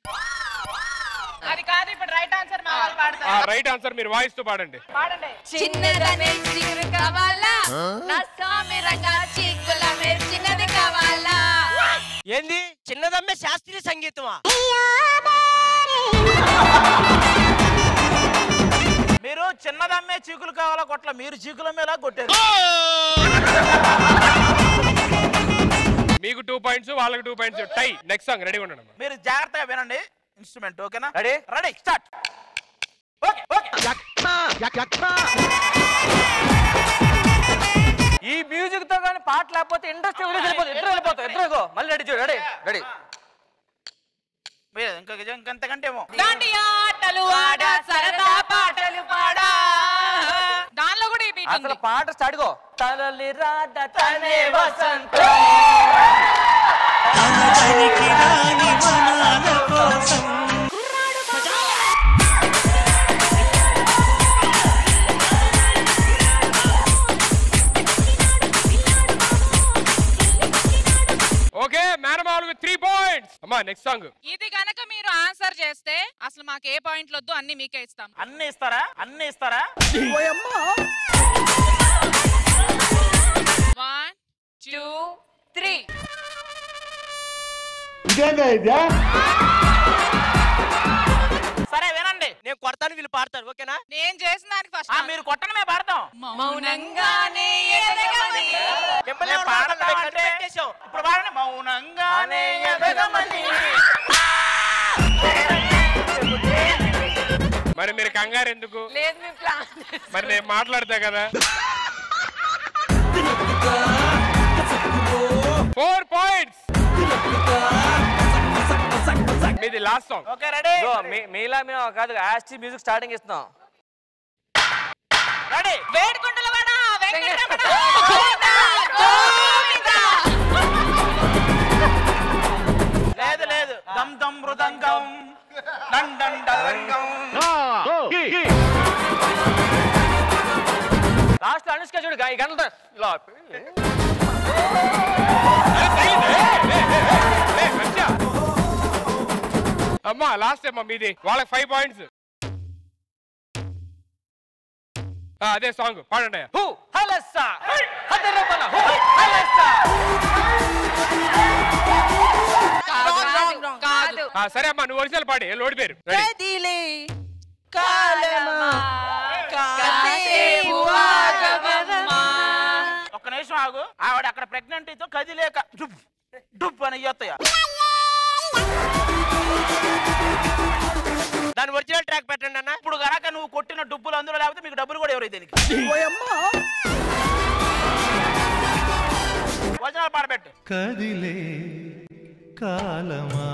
అది కాదు ఇప్పుడు రైట్ ఆన్సర్ మా వాళ్ళు పాడతారు
రైట్ ఆన్సర్ మీరు వాయిస్ తో పాడండి
పాడండి
చిన్నదనే చిగురు కావాలా నా స్వామి రంగా చిక్కుల చిన్నది కావాలా
ఏంది చిన్నదమ్మే శాస్త్రీయ సంగీతమా
మీరు చిన్నదమ్మే చీకులు కావాలా కొట్ల మీరు చీకుల మీద కొట్టారు
మీకు టూ పాయింట్స్ వాళ్ళకి two points tie next song ready ఉండండి
మీరు జాగ్రత్తగా వినండి ఇన్స్ట్రుమెంట్ ఓకేనా
ready
ready start okay okay
ఈ మ్యూజిక్ తో కానీ పాట లేకపోతే ఇండస్ట్రీ వదిలేసి వెళ్ళిపోతుంది ఇద్దరు వెళ్ళిపోతాం ఇద్దరు ఇగో మళ్ళీ రెడీ చూడు రెడీ రెడీ
మీరు ఇంకా ఇంకంతకంటే ఏమో
దాండి ఆటలు ఆడ సరదా పాటలు పాడా దానిలో కూడా ఈ బీట్
అసలు పాట స్టార్ట్ గో తనలి రాధ తనే వసంతం
ఓకే మేనమావులు త్రీ పాయింట్స్ అమ్మా నెక్స్ట్ సాంగ్
ఇది గనక మీరు ఆన్సర్ చేస్తే అసలు మాకు ఏ పాయింట్లు వద్దు అన్ని మీకే ఇస్తాం
అన్ని ఇస్తారా అన్ని ఇస్తారా
వన్ టూ త్రీ
సరే వినండి
నేను కొడతాను వీళ్ళు పాడతారు ఓకేనా
నేను చేసిన దానికి ఫస్ట్
మీరు కొట్టండి మేము పాడతాం
మౌనంగానే ఎదగమని
మిమ్మల్ని
మేము
ఎవరు
పాడతాం
మాట్లాడతారు?
అంటే
పెట్టేశాం.
ఇప్పుడు పాడండి మౌనంగానే ఎదగమని
మరి మీరు కంగారు ఎందుకు
లేదు మేము ప్లాన్
మరి నేను మాట్లాడతా కదా ఫోర్ పాయింట్స్ మీది లాస్ట్ సాంగ్
ఓకే రెడీ
ఇగో, మీ- మీలా మేము కాదు యాస్టీ మ్యూజిక్ స్టార్టింగ్ ఇస్తున్నాం
రెడీ
వేడుకొండల వాడ వెంకటరమణ గోవిందా, గోవిందా.
లేదు లేదు దమ్ దమ్ మృదంగం డం డం డరంగం
లాస్ట్ అనుష్క చూడు ఈ గంటలతో ఇలా ఆపి.
అమ్మా లాస్ట్ అమ్మా మీది వాళ్ళకి ఫైవ్ పాయింట్స్ అదే సాంగ్ పాడండి
హూ హలస్సా హదరబల హూ హలస్సా
కాదు
ఆ, సరే అమ్మా నువ్వు ఒరిజినల్ పాడి లోడి పేరు రెడీ
కదిలే కాలమా
కాసేపు ఆగవమ్మా.
ఒక్క నిమిషం ఆగు ఆవిడ అక్కడ ప్రెగ్నెంట్ తో కదిలేక డుబ్ డుబ్ అని ఎత్తయ్య
దాని ఒరిజినల్ ట్రాక్ పెట్టండి అన్న
ఇప్పుడు గనక నువ్వు కొట్టిన డబ్బులు అందులో లేకపోతే మీకు డబ్బులు కూడా ఎవరు దీనికి వచనాలు పాడబెట్టు
కదిలే కాలమా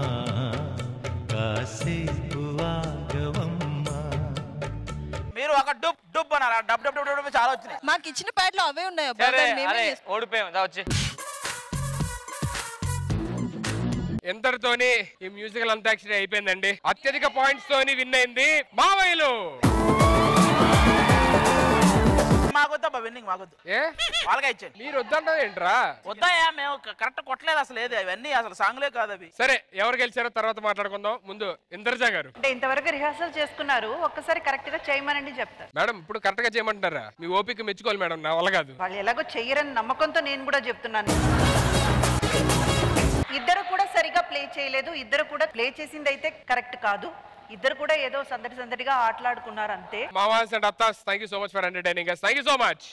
కాసేపు ఆగవమ్మా
మీరు ఒక డుబ్ డుబ్ అన్నారు డబ్ డబ్ డబ్ డబ్ చాలా వచ్చినాయి
మాకు ఇచ్చిన ప్యాడ్లో అవే ఉన్నాయి అబ్బా,
సరే
దాన్ని మేమే
అరే
చేసుకుంటాం.
ఓడిపోయాం దా వచ్చి
ఎంతటితోని ఈ మ్యూజికల్ అంతాక్షరి అయిపోయిందండి అత్యధిక పాయింట్స్ తోని విన్ అయింది మావయ్యలు
మాకొద్దు అబ్బా విన్నింగ్ మాకొద్దు
ఏ
వాళ్ళగా ఇచ్చేయండి
మీరు వద్దంటారు ఏంట్రా
వద్దాయా మేము కరెక్ట్ కొట్టలేదు అసలు ఏది అవన్నీ అసలు సాంగ్లే కాదు అవి
సరే ఎవరు గెలిచారో తర్వాత మాట్లాడుకుందాం ముందు ఇంద్రజా గారు
అంటే ఇంతవరకు రిహార్సల్ చేసుకున్నారు ఒక్కసారి కరెక్ట్ గా చేయమనండి చెప్తారు
మేడం ఇప్పుడు కరెక్ట్ గా చేయమంటారా మీ ఓపిక మెచ్చుకోవాలి మేడం నా వల్ల కాదు
వాళ్ళు ఎలాగో చెయ్యరని నమ్మకంతో నేను కూడా చెప్తున్నాను ఇద్దరు కూడా సరిగా ప్లే చేయలేదు ఇద్దరు కూడా ప్లే చేసింది అయితే కరెక్ట్ కాదు ఇద్దరు కూడా ఏదో సందడి సందడిగా ఆటలాడుకున్నారు అంతే
మావాస్ అండ్ అత్తాస్ thank you so much for entertaining thank you so much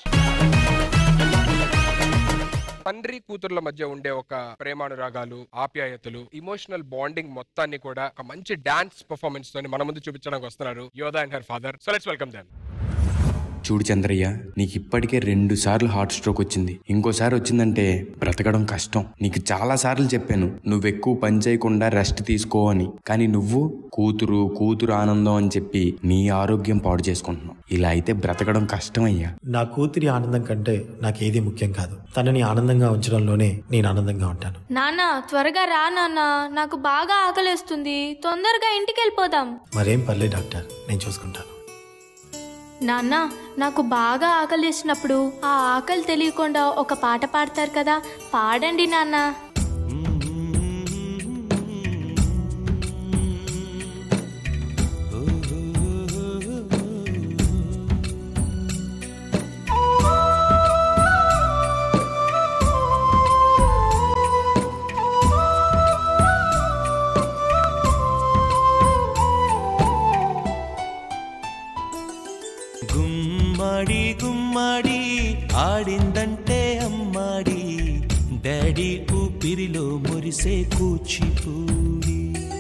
తండ్రి కూతుర్ల మధ్య ఉండే ఒక ప్రేమానురాగాలు ఆప్యాయతలు ఇమోషనల్ బాండింగ్ మొత్తాన్ని కూడా ఒక మంచి డాన్స్ పర్ఫార్మెన్స్ తోని మన ముందు చూపించడానికి వస్తున్నారు Yodha and her father so let's welcome them
చూడు చంద్రయ్య నీకు ఇప్పటికే రెండు సార్లు హార్ట్ స్ట్రోక్ వచ్చింది ఇంకోసారి వచ్చిందంటే బ్రతకడం కష్టం నీకు చాలా సార్లు చెప్పాను నువ్వు ఎక్కువ పని చేయకుండా రెస్ట్ తీసుకో అని కానీ నువ్వు కూతురు కూతురు ఆనందం అని చెప్పి నీ ఆరోగ్యం పాడు చేసుకుంటున్నావు ఇలా అయితే బ్రతకడం కష్టం అయ్యా
నా కూతురి ఆనందం కంటే నాకేది ముఖ్యం కాదు తనని ఆనందంగా ఉంచడంలోనే నేను ఆనందంగా ఉంటాను
నాన్న త్వరగా రా నాన్న నాకు బాగా ఆకలేస్తుంది తొందరగా ఇంటికి వెళ్ళిపోదాం
మరేం పర్లేదు డాక్టర్ నేను చూసుకుంటాను
నాన్న నాకు బాగా ఆకలిసినప్పుడు ఆ ఆకలి తెలియకుండా ఒక పాట పాడతారు కదా పాడండి నాన్న
గుమ్మడి గుమ్మడి ఆడిందంటే అమ్మాడి డాడీ ఊపిరిలో మురిసే కూచిపూడి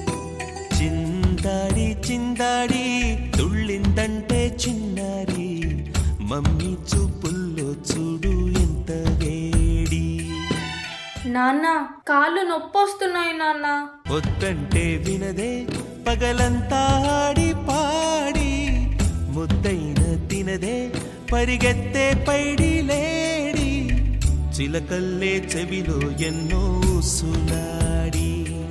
చిందాడి చిందాడి తుళ్ళిందంటే చిన్నారి మమ్మీ చూపుల్లో చూడు ఎంత వేడి
నాన్న కాళ్ళు నొప్పొస్తున్నాయి నాన్న
వద్దంటే వినదే పగలంతా ఆడి పాడి ముద్దైన తినదే పరిగెత్తే పైడి లేడి చిలకల్లే చెవిలో ఎన్నో సునాడి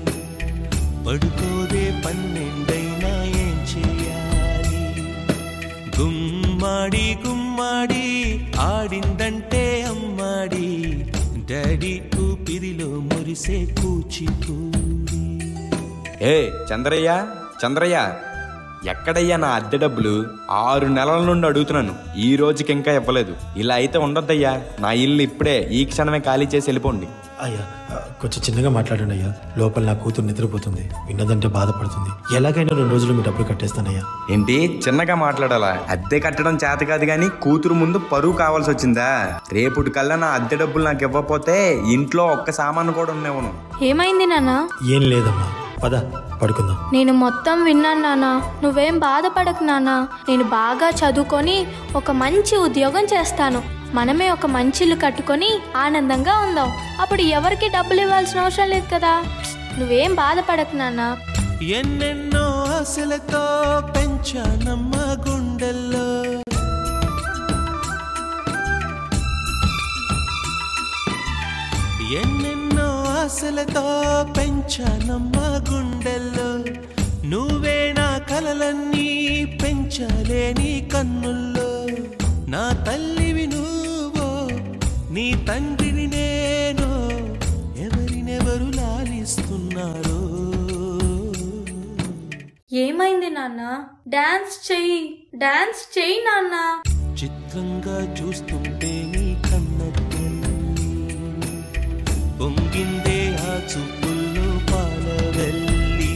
పడుకోదే పన్నెండైనా ఏం చేయాలి గుమ్మాడి గుమ్మాడి ఆడిందంటే అమ్మాడి డాడీ ఊపిరిలో మురిసే కూచిపూడి
ఏ చంద్రయ్య చంద్రయ్య ఎక్కడయ్యా నా అద్దె డబ్బులు ఆరు నెలల నుండి అడుగుతున్నాను ఈ రోజుకి ఇంకా ఇవ్వలేదు ఇలా అయితే ఉండొద్దయ్యా నా ఇల్లు ఇప్పుడే ఈ క్షణమే ఖాళీ చేసి వెళ్ళిపోండి
అయ్యా ఆ, కొంచెం చిన్నగా మాట్లాడండి అయ్యా లోపల నా కూతురు నిద్రపోతుంది విన్నదంటే బాధపడుతుంది ఎలాగైనా రెండు రోజులు మీ డబ్బులు కట్టేస్తానయ్యా
ఏంటి చిన్నగా మాట్లాడాలా అద్దె కట్టడం చేత కాదు కానీ కూతురు ముందు పరువు కావాల్సి వచ్చిందా రేపుటి కల్లా నా అద్దె డబ్బులు నాకు ఇవ్వకపోతే ఇంట్లో ఒక్క సామాను కూడా ఉండేవను
ఏమైంది నాన్న
ఏం లేదమ్మా పద పడుకుందాం
నేను మొత్తం విన్నాను నాన్న నువ్వేం బాధపడకు నాన్న నేను బాగా చదువుకొని ఒక మంచి ఉద్యోగం చేస్తాను మనమే ఒక మంచి ఇల్లు కట్టుకొని ఆనందంగా ఉందాం అప్పుడు ఎవరికి డబ్బులు ఇవ్వాల్సిన అవసరం లేదు కదా నువ్వేం బాధపడకు నాన్న
ఎన్నెన్నో ఆశలతో పెంచానమ్మ గుండెల్లో ఎన్నెన్నో ఆశలతో పెంచానమ్మ గుండెల్లో నువ్వే నా కలలన్నీ పెంచలేని కన్నుల్లో నా తల్లివి నువ్వో నీ తండ్రిని నేను ఎవరినెవరు లాలిస్తున్నారో
ఏమైంది నాన్న డాన్స్ చెయ్యి డాన్స్ చెయ్యి నాన్న
చిత్రంగా చూస్తుంటే నీ కన్నట్టు పొంగిందే ఆ చూపుల్లో పాలవెల్లి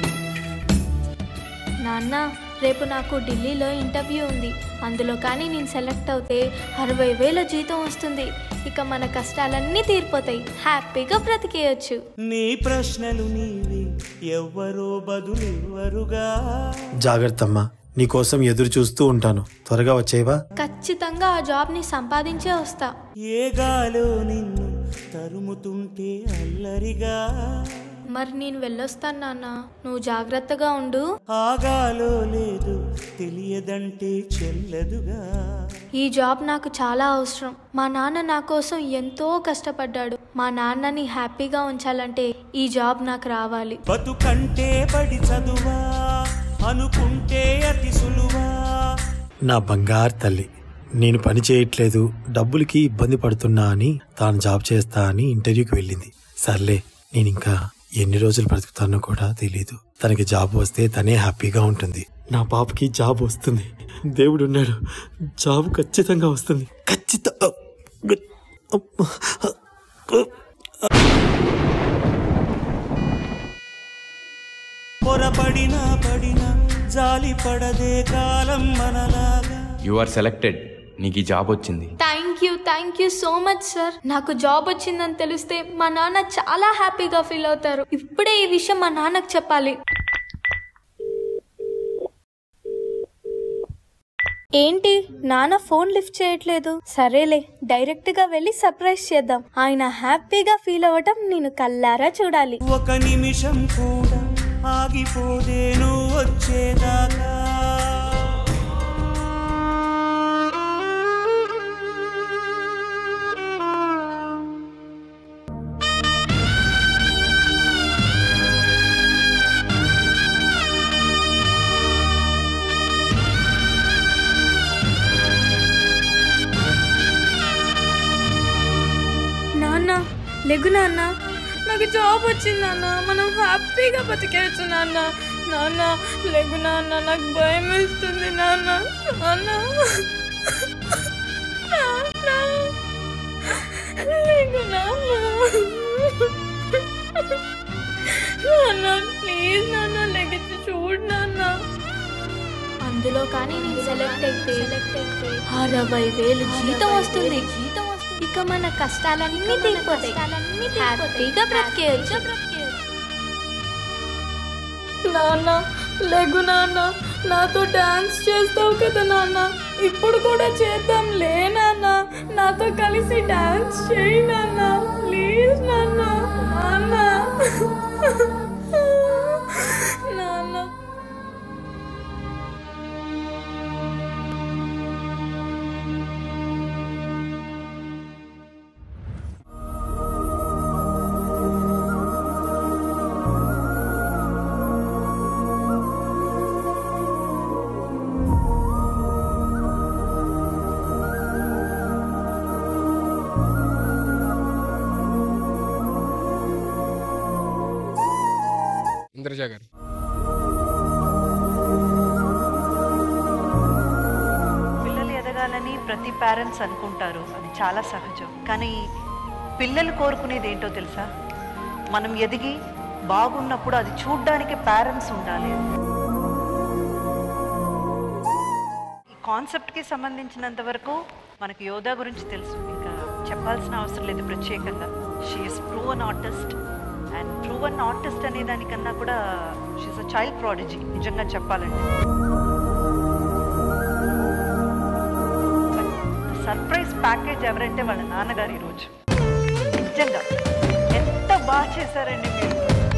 నాన్న రేపు నాకు ఢిల్లీలో ఇంటర్వ్యూ ఉంది అందులో కానీ నేను సెలెక్ట్ అవుతే అరవై వేల జీతం వస్తుంది ఇక మన కష్టాలన్నీ తీరిపోతాయి హ్యాపీగా బ్రతికేయచ్చు
నీ ప్రశ్నలు నీవి ఎవ్వరో బదులెవ్వరుగా
జాగ్రత్త అమ్మా నీకోసం ఎదురు చూస్తూ ఉంటాను త్వరగా వచ్చేవా
ఖచ్చితంగా ఆ జాబ్ని సంపాదించే వస్తా
ఏ గాలో నిన్ను తరుముతుంటే అల్లరిగా
మరి నేను వెళ్ళొస్తాను నాన్న నువ్వు జాగ్రత్తగా ఉండు
ఆగాలో లేదు తెలియదంటే చెల్లదుగా
ఈ జాబ్ నాకు చాలా అవసరం మా నాన్న నా కోసం ఎంతో కష్టపడ్డాడు మా నాన్నని హ్యాపీగా ఉంచాలంటే ఈ జాబ్ నాకు రావాలి
బతుకంటే బడి చదువా అనుకుంటే అతి సులువా
నా బంగారు తల్లి నేను పని చేయట్లేదు డబ్బులకి ఇబ్బంది పడుతున్నా అని తాను జాబ్ చేస్తా అని ఇంటర్వ్యూకి వెళ్ళింది సర్లే నేను ఇంకా ఎన్ని రోజులు బ్రతుకుతానో కూడా తెలీదు తనకి జాబ్ వస్తే తనే హ్యాపీగా ఉంటుంది నా పాపకి జాబ్ వస్తుంది దేవుడు ఉన్నాడు జాబ్ ఖచ్చితంగా వస్తుంది ఖచ్చిత
పొరపడినా పడినా జాలి పడదే కాలం మనలాగా
యు ఆర్ సెలెక్టెడ్ నీకు ఈ జాబ్ వచ్చింది
thank you thank you so much sir నాకు జాబ్ వచ్చిందని తెలిస్తే మా నాన్న చాలా హ్యాపీగా ఫీల్ అవుతారు ఇప్పుడే ఈ విషయం మా నాన్నకు చెప్పాలి ఏంటి నాన్న ఫోన్ లిఫ్ట్ చేయట్లేదు సరేలే డైరెక్ట్ గా వెళ్ళి సర్ప్రైజ్ చేద్దాం ఆయన హ్యాపీగా ఫీల్ అవ్వటం నేను కల్లారా చూడాలి
ఒక నిమిషం కూడా ఆగిపోదే నువ్వు వచ్చేదాకా
నాన్న లెగు నాన్న నాకు జాబ్ వచ్చింది నాన్న మనం హ్యాపీగా బతికేయచ్చు నాన్న నాన్న లెగు నాన్న నాకు భయం వేస్తుంది నాన్న నాన్న నాన్న లెగు నాన్న నాన్న ప్లీజ్ నాన్న లెగిసి చూడు నాన్న అందులో కానీ నేను సెలెక్ట్ అయితే సెలెక్ట్ అయితే అరవై వేలు జీతం వస్తుంది జీతం వస్తుంది ఇక మన కష్టాలన్నీ తీరిపోతాయి హ్యాపీగా బ్రతికేయచ్చు నాన్న లెగు నాన్న నాతో డాన్స్ చేస్తావు కదా నాన్న ఇప్పుడు కూడా చేద్దాం లే నాన్న నాతో కలిసి డాన్స్ చేయి నాన్న ప్లీజ్ నాన్న నాన్న నాన్న
ఇంద్రజ గారు
పిల్లలు ఎదగాలని ప్రతి పేరెంట్స్ అనుకుంటారు అది చాలా సహజం కానీ పిల్లలు కోరుకునేది ఏంటో తెలుసా మనం ఎదిగి బాగున్నప్పుడు అది చూడ్డానికి పేరెంట్స్ ఉండాలి ఈ కాన్సెప్ట్కి సంబంధించినంత వరకు మనకు యోధా గురించి తెలుసు ఇంకా చెప్పాల్సిన అవసరం లేదు ప్రత్యేకంగా she is proven artist and proven artist అనే దానికన్నా కూడా షీఈస్ అ చైల్డ్ ప్రాడజీ నిజంగా చెప్పాలంటే సర్ప్రైజ్ ప్యాకేజ్ ఎవరంటే వాళ్ళ నాన్నగారు ఈరోజు నిజంగా ఎంత బాగా చేశారండి మీరు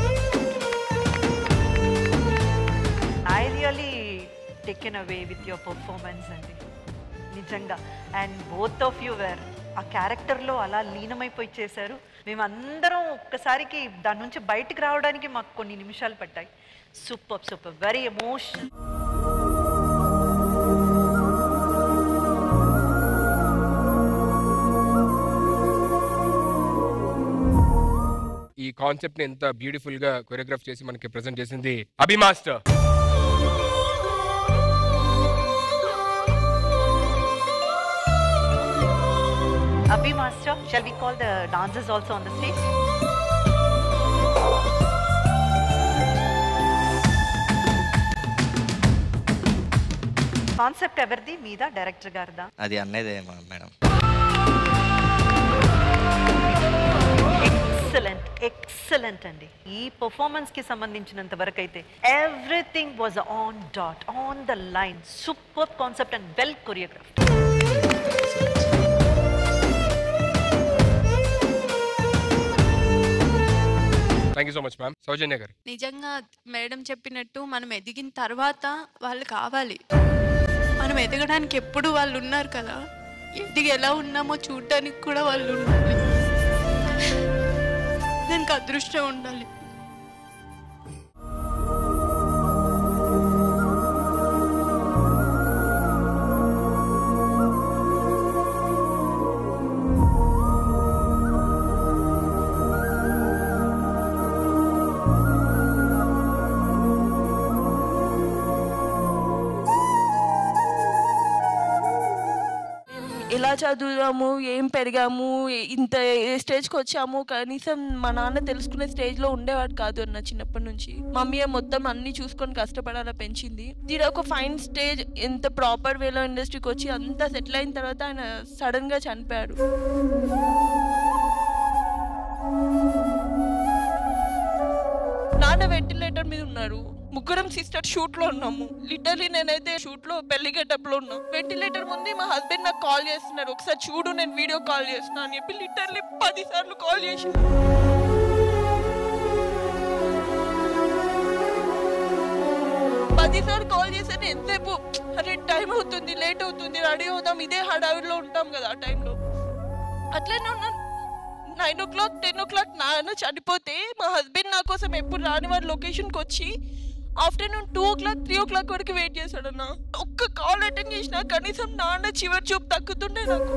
I really taken away with your performance అండి నిజంగా and both of you were ఆ క్యారెక్టర్లో అలా లీనమైపోయి చేశారు మేమందరం ఒక్కసారికి దాని నుంచి బయటికి రావడానికి మాకు కొన్ని నిమిషాలు పట్టాయి సూపర్ సూపర్ వెరీ ఎమోషనల్
ఈ కాన్సెప్ట్ ని ఎంత బ్యూటిఫుల్ గా కొరియోగ్రాఫ్ చేసి మనకి ప్రెజెంట్ చేసింది Abhi master
Shall we call the dancers also on the stage? Concept ఎవరిది మీద డైరెక్టర్ గారిదా
అది అన్నదే మేడం
ఎక్సలెంట్ ఎక్సలెంట్ అండి ఈ పర్ఫార్మెన్స్ కి సంబంధించినంత వరకు అయితే everything was on dot on the line super concept and well choreograph
thank you so much ma'am Soujanya garu
నిజంగా మేడం చెప్పినట్టు మనం ఎదిగిన తర్వాత వాళ్ళు కావాలి మనం ఎదగడానికి ఎప్పుడు వాళ్ళు ఉన్నారు కదా ఎదిగి ఎలా ఉన్నామో చూడడానికి కూడా వాళ్ళు ఉండాలి దానికి అదృష్టం ఉండాలి
ఎలా చదువుదాము ఏం పెరిగాము ఏ- ఇంత ఏ స్టేజ్కి వచ్చాము కనీసం మా నాన్న తెలుసుకునే స్టేజ్లో ఉండేవాడు కాదు అన్న చిన్నప్పటి నుంచి మమ్మీ మొత్తం అన్ని చూసుకొని కష్టపడాలా పెంచింది తీరా ఒక ఫైన్ స్టేజ్ ఎంత ప్రాపర్ వేలో ఇండస్ట్రీకి వచ్చి అంతా సెటిల్ అయిన తర్వాత ఆయన సడన్గా చనిపోయాడు నాన్న వెంటిలేటర్ మీద ఉన్నారు ముగ్గురం సిస్టర్ షూట్ లో ఉన్నాము లిటరలీ నేనైతే షూట్ లో పెళ్లి గెటప్ లో ఉన్నా వెంటిలేటర్ ముందు మా హస్బెండ్ నాకు కాల్ చేస్తున్నారు ఒకసారి చూడు నేను వీడియో కాల్ చేస్తున్నా అని చెప్పి లిటరలీ పది సార్లు కాల్ చేసి పది సార్లు కాల్ చేశాను ఎంతసేపు అరే టైం అవుతుంది లేట్ అవుతుంది రెడీ అవుదాం ఇదే హడావిడిలో ఉంటాం కదా ఆ టైంలో అట్లనే ఉన్నాను nine o'clock ten o'clock నాన్న చనిపోతే మా హస్బెండ్ నా కోసం ఎప్పుడు రాని వారి లొకేషన్కి వచ్చి afternoon two o'clock three o'clock వరకు వెయిట్ చేశాడన్న ఒక్క కాల్ అటెండ్ చేసినా కనీసం నాన్న చివరి చూపు తగ్గుతుండే నాకు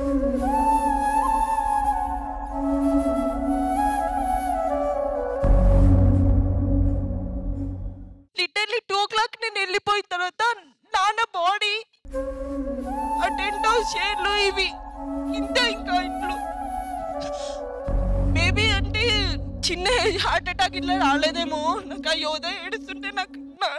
లిటర్లీ టూ ఓ క్లాక్ నేను వెళ్ళిపోయిన తర్వాత నాన్న బాడీ ఆ టెంట్ హౌస్ చైర్లు ఇవి ఇంత ఇంకా ఇంట్లో మేబీ అంటే చిన్న హార్ట్ అటాక్ ఇట్లా రాలేదేమో నాకు ఆ యోధ ఏడుస్తుంటే నాకు నా-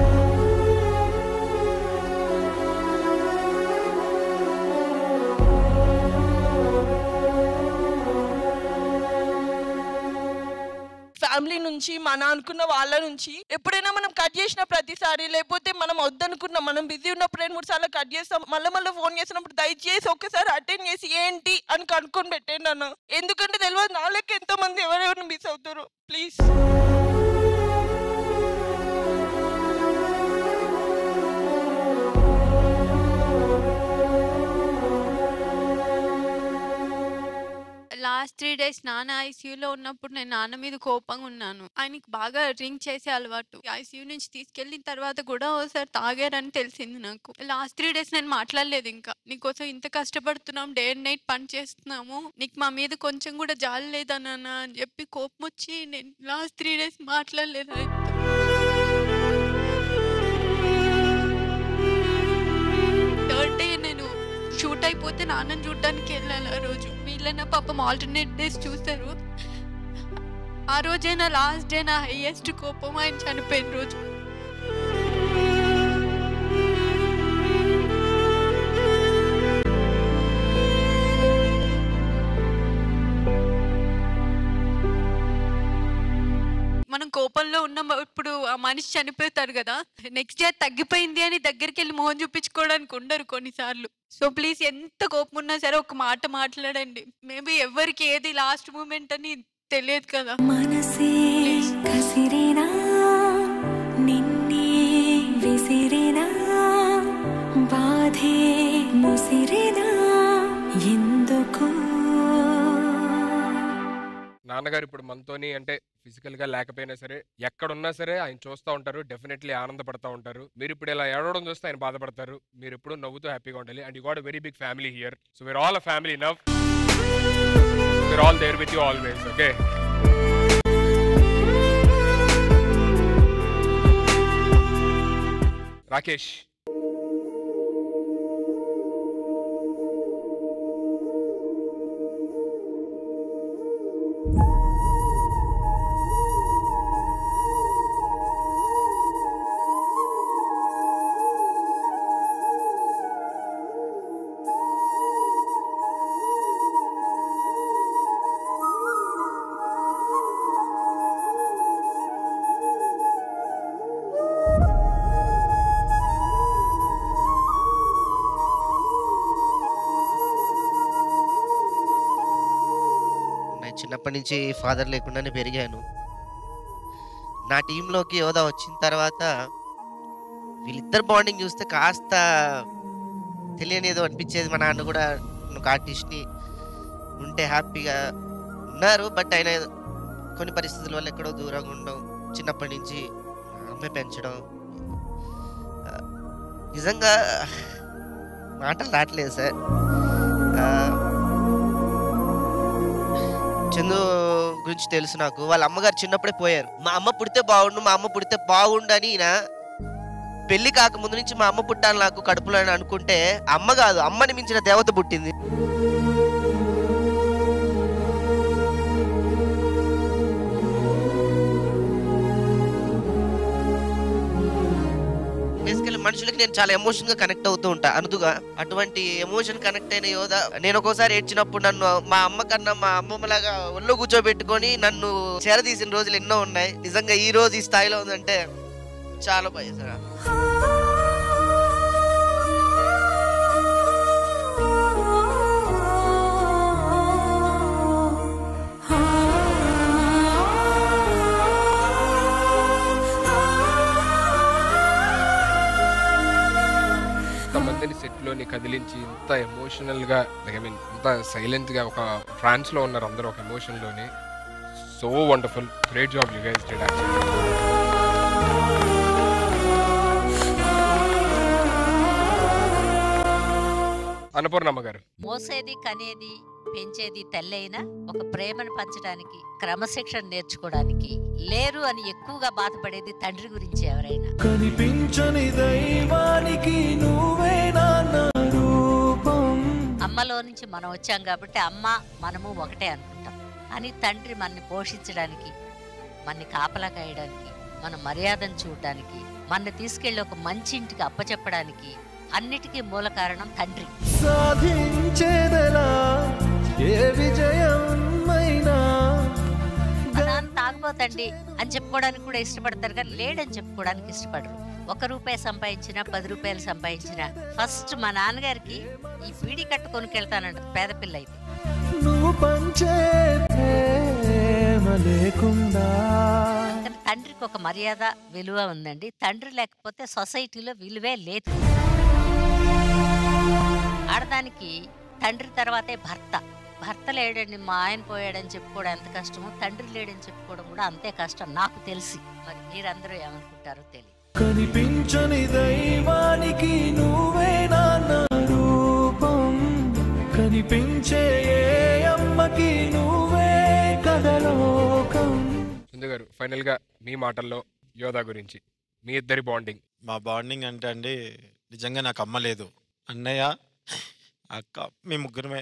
ఫ్యామిలీ నుంచి మన అనుకున్న వాళ్ళ నుంచి ఎప్పుడైనా మనం కట్ చేసిన ప్రతిసారి లేకపోతే మనం వద్దనుకున్నాం మనం బిజీ ఉన్నప్పుడు రెండు మూడు సార్లు కట్ చేస్తాం మళ్ళీ మళ్ళీ ఫోన్ చేసినప్పుడు దయచేసి ఒక్కసారి అటెండ్ చేసి ఏంటి అని కనుక్కొని పెట్టండి అన్న ఎందుకంటే తెలియదు నా లెక్క ఎంతో మంది ఎవరెవరిని మిస్ అవుతారు ప్లీజ్
లాస్ట్ త్రీ డేస్ నాన్న ఐసీయూలో ఉన్నప్పుడు నేను నాన్న మీద కోపంగా ఉన్నాను ఆయనకి బాగా డ్రింక్ చేసే అలవాటు ఐసీయూ నుంచి తీసుకెళ్ళిన తర్వాత కూడా ఓసారి తాగారని తెలిసింది నాకు లాస్ట్ త్రీ డేస్ నేను మాట్లాడలేదు ఇంకా నీకోసం ఇంత కష్టపడుతున్నాం డే అండ్ నైట్ పని చేస్తున్నాము నీకు మా మీద కొంచెం కూడా జాలి లేదా నాన్న అని చెప్పి కోపం వచ్చి నేను లాస్ట్ త్రీ డేస్ మాట్లాడలేదు ఆయనతో. థర్డ్ డే నేను షూట్ అయిపోతే నాన్నని చూడడానికి వెళ్ళాను ఆ రోజు వీళ్ళైనా పాపం ఆల్టర్నేట్ డేస్ చూశారు ఆ రోజే నా లాస్ట్ డే నా హైయెస్ట్ కోపం ఆయన చనిపోయిన రోజు మనం కోపంలో ఉన్నాం ఇప్పుడు ఆ మనిషి చనిపోతారు కదా నెక్స్ట్ డే తగ్గిపోయింది అని దగ్గరికి వెళ్ళి మొహం చూపించుకోవడానికి ఉండరు కొన్నిసార్లు సో ప్లీజ్ ఎంత కోపం ఉన్నా సరే ఒక మాట మాట్లాడండి మేబీ ఎవరికి ఏది లాస్ట్ మూమెంట్ అని తెలియదు కదా
మనసే కసిరినా నిన్నే విసిరినా బాధే ముసిరినా ఎందుకు
నాన్నగారు ఇప్పుడు మనతోని అంటే ఫిజికల్ గా లేకపోయినా సరే ఎక్కడున్నా సరే ఆయన చూస్తూ ఉంటారు డెఫినెట్లీ ఆనందపడతా ఉంటారు మీరు ఇప్పుడు ఇలా ఏడవడం చూస్తే ఆయన బాధపడతారు మీరు ఎప్పుడు నవ్వుతూ హ్యాపీగా ఉండాలి and you got very big family here so we're all a family now we're all there with you always okay Rakesh
చిన్నప్పటి నుంచి ఫాదర్ లేకుండానే పెరిగాను నా టీంలోకి యోధా వచ్చిన తర్వాత వీళ్ళిద్దరు బాండింగ్ చూస్తే కాస్త తెలియని ఏదో అనిపించేది మా నాన్న కూడా ఒక ఆర్టిస్ట్ని ఉంటే హ్యాపీగా ఉన్నారు బట్ ఆయన కొన్ని పరిస్థితుల వల్ల ఎక్కడో దూరంగా ఉండడం చిన్నప్పటి నుంచి అమ్మాయి పెంచడం ఆ, నిజంగా మాటలు రావట్లేదు సార్ ఆ, చందు గురించి తెలుసు నాకు వాళ్ళ అమ్మగారు చిన్నప్పుడే పోయారు మా అమ్మ పుడితే బాగుండు మా అమ్మ పుడితే బాగుండు అని ఈయన పెళ్లి కాక ముందు నుంచి మా అమ్మ పుట్టాలి నాకు కడుపులో అని అనుకుంటే అమ్మ కాదు అమ్మని మించిన దేవత పుట్టింది బేసికల్లీ మనుషులకి నేను చాలా ఎమోషన్ గా కనెక్ట్ అవుతూ ఉంటా అనుదుగా అటువంటి ఎమోషన్ కనెక్ట్ అయిన యోధ నేను ఒక్కోసారి ఏడ్చినప్పుడు నన్ను మా అమ్మ కన్నా మా అమ్మమ్మలాగా ఒళ్ళో కూర్చోబెట్టుకొని నన్ను చేరదీసిన రోజులు ఎన్నో ఉన్నాయి నిజంగా ఈ రోజు ఈ స్థాయిలో ఉందంటే చాలా భయం సార్
ఇంతమందిని సెట్ లోని కదిలించి ఇంత ఎమోషనల్ గా ఐ మీన్ ఇంత సైలెంట్ గా ఒక ట్రాన్స్ లో ఉన్నారు అందరూ ఒక ఎమోషన్ లోని so wonderful great job you guys did Annapurnamma garu
మోసేది కనేది పెంచేది తల్లైనా ఒక ప్రేమను పంచడానికి క్రమశిక్షణ నేర్చుకోవడానికి లేరు అని ఎక్కువగా బాధపడేది తండ్రి గురించి ఎవరైనా
కనిపించని దైవానికి నువ్వే నాన్న రూపం
అమ్మలో నుంచి మనం వచ్చాం కాబట్టి అమ్మ మనము ఒకటే అనుకుంటాం అని తండ్రి మనని పోషించడానికి మనని కాపలా కాయడానికి మన మర్యాదను చూడడానికి మనని తీసుకెళ్ళి ఒక మంచి ఇంటికి అప్పచెప్పడానికి అన్నిటికీ మూల కారణం తండ్రి
సాధించేదెలా ఏ విజయమైనా
మా నాన్న తాగబోతండి అని చెప్పుకోవడానికి కూడా ఇష్టపడతారు కానీ లేడని చెప్పుకోవడానికి ఇష్టపడరు ఒక రూపాయి సంపాదించినా పది రూపాయలు సంపాదించినా ఫస్ట్ మా నాన్నగారికి ఈ బీడీ కట్టు కొనుకెళ్తానంట పేద పిల్ల అయితే
నువ్వు పంచే ప్రేమ లేకుండా
కానీ తండ్రికి ఒక మర్యాద విలువ ఉందండి తండ్రి లేకపోతే సొసైటీలో విలువే లేదు ఆడదానికి తండ్రి తర్వాతే భర్త భర్త లేడండి మా ఆయన పోయాడని చెప్పుకోవడం ఎంత కష్టమో తండ్రి లేడని చెప్పుకోవడం కూడా అంతే కష్టం నాకు తెలిసి మరి మీరందరూ ఏమనుకుంటారో తెలియదు
కనిపించని దైవానికి నువ్వే నాన్న రూపం కనిపించే ఏ అమ్మకి నువ్వే కదలోకం
చందు గారు ఫైనల్ గా మీ మాటల్లో యోధా గురించి మీ ఇద్దరి బాండింగ్
మా బాండింగ్ అంటే అండి నిజంగా నాకు అమ్మ లేదు అన్నయ్య అక్క మీ ముగ్గురమే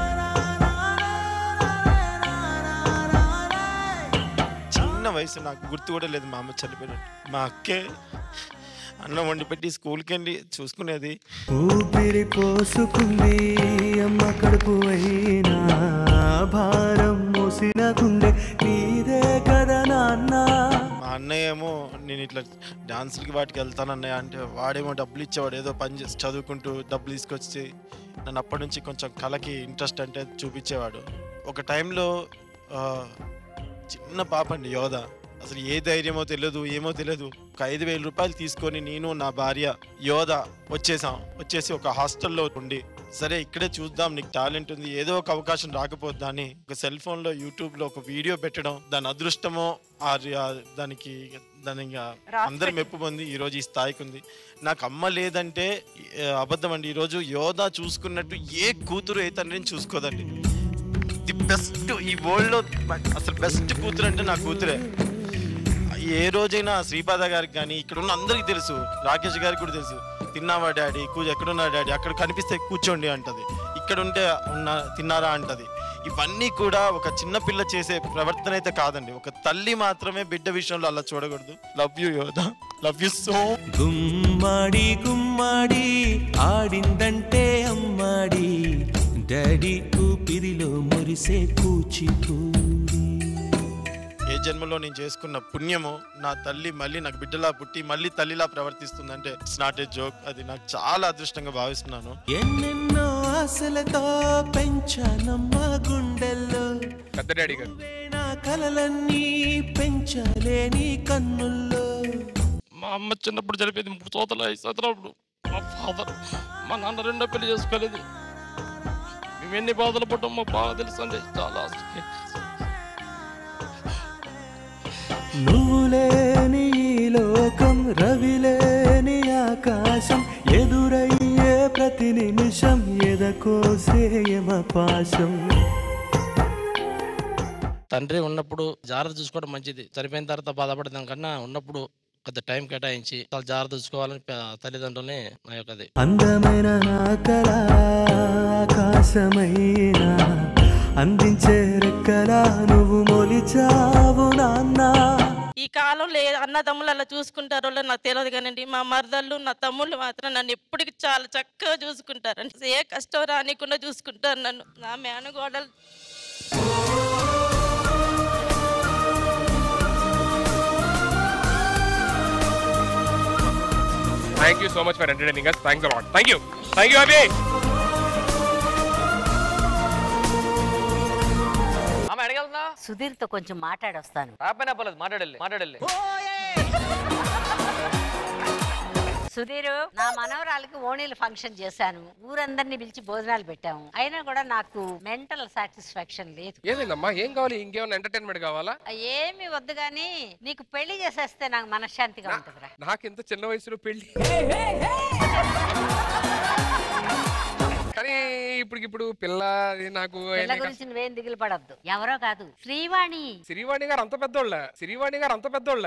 చిన్న వయసు నాకు గుర్తు కూడా లేదు మా అమ్మ చనిపోయినట్టు మా అక్కే అన్నం వండి పెట్టి స్కూల్కి వెళ్ళి చూసుకునేది
ఊపిరి పోసుకుంది అమ్మ కడుపు అయినా భారం మోసిన గుండె నీదే కదా నాన్న
మా అన్నయ్య ఏమో నేను ఇట్లా డాన్సులకి వాటికి వెళ్తాను అన్నయ్య అంటే వాడేమో డబ్బులు ఇచ్చేవాడు ఏదో పని చేసి చదువుకుంటూ డబ్బులు తీసుకొచ్చి నన్ను అప్పటి నుంచి కొంచెం కళకి ఇంట్రెస్ట్ అంటే చూపించేవాడు ఒక టైంలో ఆ, చిన్న పాప అండి యోధ అసలు ఏ ధైర్యమో తెలియదు ఏమో తెలియదు ఒక ఐదు వేల రూపాయలు తీసుకొని నేను నా భార్య యోధ వచ్చేసాం వచ్చేసి ఒక హాస్టల్లో ఉండి సరే ఇక్కడే చూద్దాం నీకు టాలెంట్ ఉంది ఏదో ఒక అవకాశం రాకపోద్దా అని ఒక సెల్ ఫోన్లో యూట్యూబ్లో ఒక వీడియో పెట్టడం దాని అదృష్టమో ఆ రి- ఆ దానికి దానికి అందరి మెప్పు పొంది ఈ రోజు ఈ స్థాయికి ఉంది నాకు అమ్మ లేదంటే ఏ, అబద్ధం అండి ఈరోజు యోధ చూసుకున్నట్టు ఏ కూతురు ఏ తండ్రిని చూసుకోదండి ది బెస్ట్ ఈ వరల్డ్లో అసలు బెస్ట్ కూతురు అంటే నా కూతురే ఏ రోజైనా శ్రీపాద గారికి కానీ ఇక్కడ ఉన్న అందరికీ తెలుసు రాకేష్ గారికి కూడా తెలుసు తిన్నావా డాడీ కూర్చో ఎక్కడున్నా డాడీ అక్కడ కనిపిస్తే కూర్చోండి అంటది ఇక్కడ ఉంటే ఉన్న తిన్నారా అంటది ఇవన్నీ కూడా ఒక చిన్న పిల్ల చేసే ప్రవర్తన అయితే కాదండి ఒక తల్లి మాత్రమే బిడ్డ విషయంలో అలా చూడకూడదు love you Yodha love you so
గుమ్మాడి గుమ్మాడి ఆడిందంటే అమ్మాడి డాడీ ఊపిరిలో మురిసే కూచిపూడి
ఏ జన్మలో నేను చేసుకున్న పుణ్యము నా తల్లి మళ్ళీ నాకు బిడ్డలా పుట్టి మళ్ళీ తల్లిలా ప్రవర్తిస్తుందంటే ఇట్స్ నాట్ ఏ జోక్ అది నాకు చాలా అదృష్టంగా భావిస్తున్నాను
ఎన్నెన్నో ఆశలతో పెంచానమ్మ గుండెల్లో
పెద్ద డాడీ గారు
నా కలలన్నీ పెంచలేని కన్నుల్లో
మా అమ్మ చిన్నప్పుడు చనిపోయింది మూడు సోతలు ఐదు సంవత్సరాలు మా ఫాదర్ మా నాన్న రెండో పెళ్లి చేసుకోలేదు మేము ఎన్ని బాధలు పడ్డాం మాకు బాగా తెలుసు అండి చాలా
నువ్వు లేని ఈ లోకం రవి లేని ఆకాశం ఎదురయ్యే ప్రతి నిమిషం ఎదకోసే యమ పాశం
తండ్రి ఉన్నప్పుడు జాగ్రత్త చూసుకోవడం మంచిది చనిపోయిన తర్వాత బాధపడదాం కన్నా ఉన్నప్పుడు కొంత టైం కేటాయించి చాలా జాగ్రత్త చూసుకోవాలని ప- తల్లిదండ్రులని నా యొక్కది
అందమైన నా కళ ఆకాశమైనా అందించే రెక్కలా నువ్వు మొలిచావు నాన్న
ఈ కాలంలో ఏ అన్నదమ్ములు అలా చూసుకుంటారో లేదో నాకు తెలియదు కానండి మా మరదళ్ళు నా తమ్ముళ్ళు మాత్రం నన్ను ఎప్పటికీ చాలా చక్కగా చూసుకుంటారండి ఏ కష్టం రానికుండా చూసుకుంటారు నన్ను నా మేనగోడలు
thank you so much for entertaining us thanks a lot thank you thank you Abhi
ఆమె అడగలుగుతున్నా
సుధీర్తో కొంచెం మాట్లాడొస్తాను
రాకపోయినా పర్లేదు మాట్లాడాలి మాట్లాడాలి
సుధీర్ నా మనవరాలకి ఓణీలు ఫంక్షన్ చేశాను ఊరందరినీ పిలిచి భోజనాలు పెట్టాము అయినా కూడా నాకు మెంటల్ సాటిస్ఫాక్షన్ లేదు
ఏమైందమ్మా ఏం కావాలి ఇంకేమైనా ఎంటర్టైన్మెంట్ కావాలా
ఏమి వద్దు గాని నీకు పెళ్లి చేసేస్తే నాకు మనశ్శాంతిగా ఉంటుందిరా
నాకు ఇంత చిన్న వయసులో పెళ్లి కానీ ఇప్పటికిప్పుడు పిల్ల అది నాకు
పిల్ల గురించి నువ్వేం దిగులు పడద్దు ఎవరో కాదు శ్రీవాణి
శ్రీవాణి గారు అంత పెద్దోళ్ళ శ్రీవాణి గారు అంత పెద్దోళ్ళ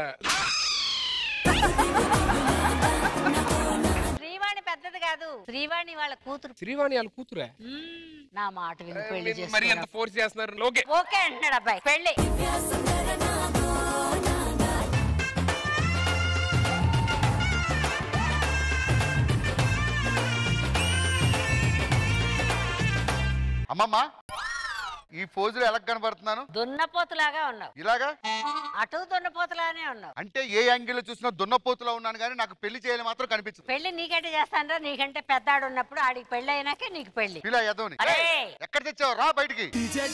శ్రీవాణి పెద్దది కాదు శ్రీవాణి వాళ్ళ కూతురు
శ్రీవాణి వాళ్ళ కూతురే
మ్మ్. నా మాట విని పెళ్లి
మరి ఎంత
చేసుకున్నా
ఫోర్స్ చేస్తున్నారు ఓకే
ఓకే అంటున్నాడు అబ్బాయి పెళ్లి
అమ్మమ్మ ఈ పోజులో ఎలా కనబడుతున్నాను
దున్నపోతులాగా ఉన్నావు
ఇలాగా
అటు దున్నపోతులానే ఉన్నావు
అంటే ఏ యాంగిల్ చూసినా దున్నపోతులో ఉన్నాను కానీ నాకు పెళ్లి చేయాలి మాత్రం కనిపించదు
పెళ్లి నీకంటే చేస్తానరా నీకంటే పెద్దాడు ఉన్నప్పుడు ఆడికి పెళ్లి అయినాకే నీకు పెళ్లి
ఇలా ఎదవని
అరే
ఎక్కడ తెచ్చావు రా బయటికి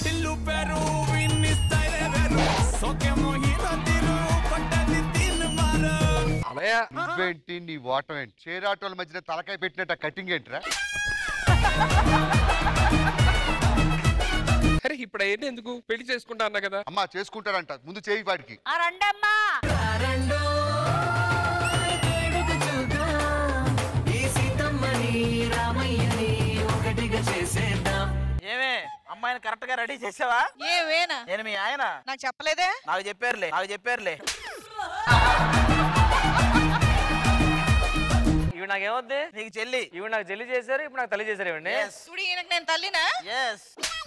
అనయ్య
నువ్వేంటి నీ ఓటం ఏంటి చేరాటోల మధ్యన తలకాయ పెట్టినట్టు కటింగ్ ఏంట్రా
అరే ఇప్పుడు అవన్నీ ఎందుకు పెళ్లి చేసుకుంటా అన్నా కదా
అమ్మా చేసుకుంటారంట ముందు చేయి వాడికి
ఆ రండమ్మా
ఏమే అమ్మాయిని కరెక్ట్ గా రెడీ చేసావా
ఏవేనా
నేను మీ ఆయన
నాకు చెప్పలేదే
నాకు చెప్పారులే నాకు చెప్పారులే
ఇవి నాకేమవుద్ది
నీకు చెల్లి
ఇవి నాకు చెల్లి చేశారు ఇప్పుడు నాకు తల్లి చేశారు ఇవ్వండి
ఇప్పుడు ఈయనకు నేను తల్లినా
ఎస్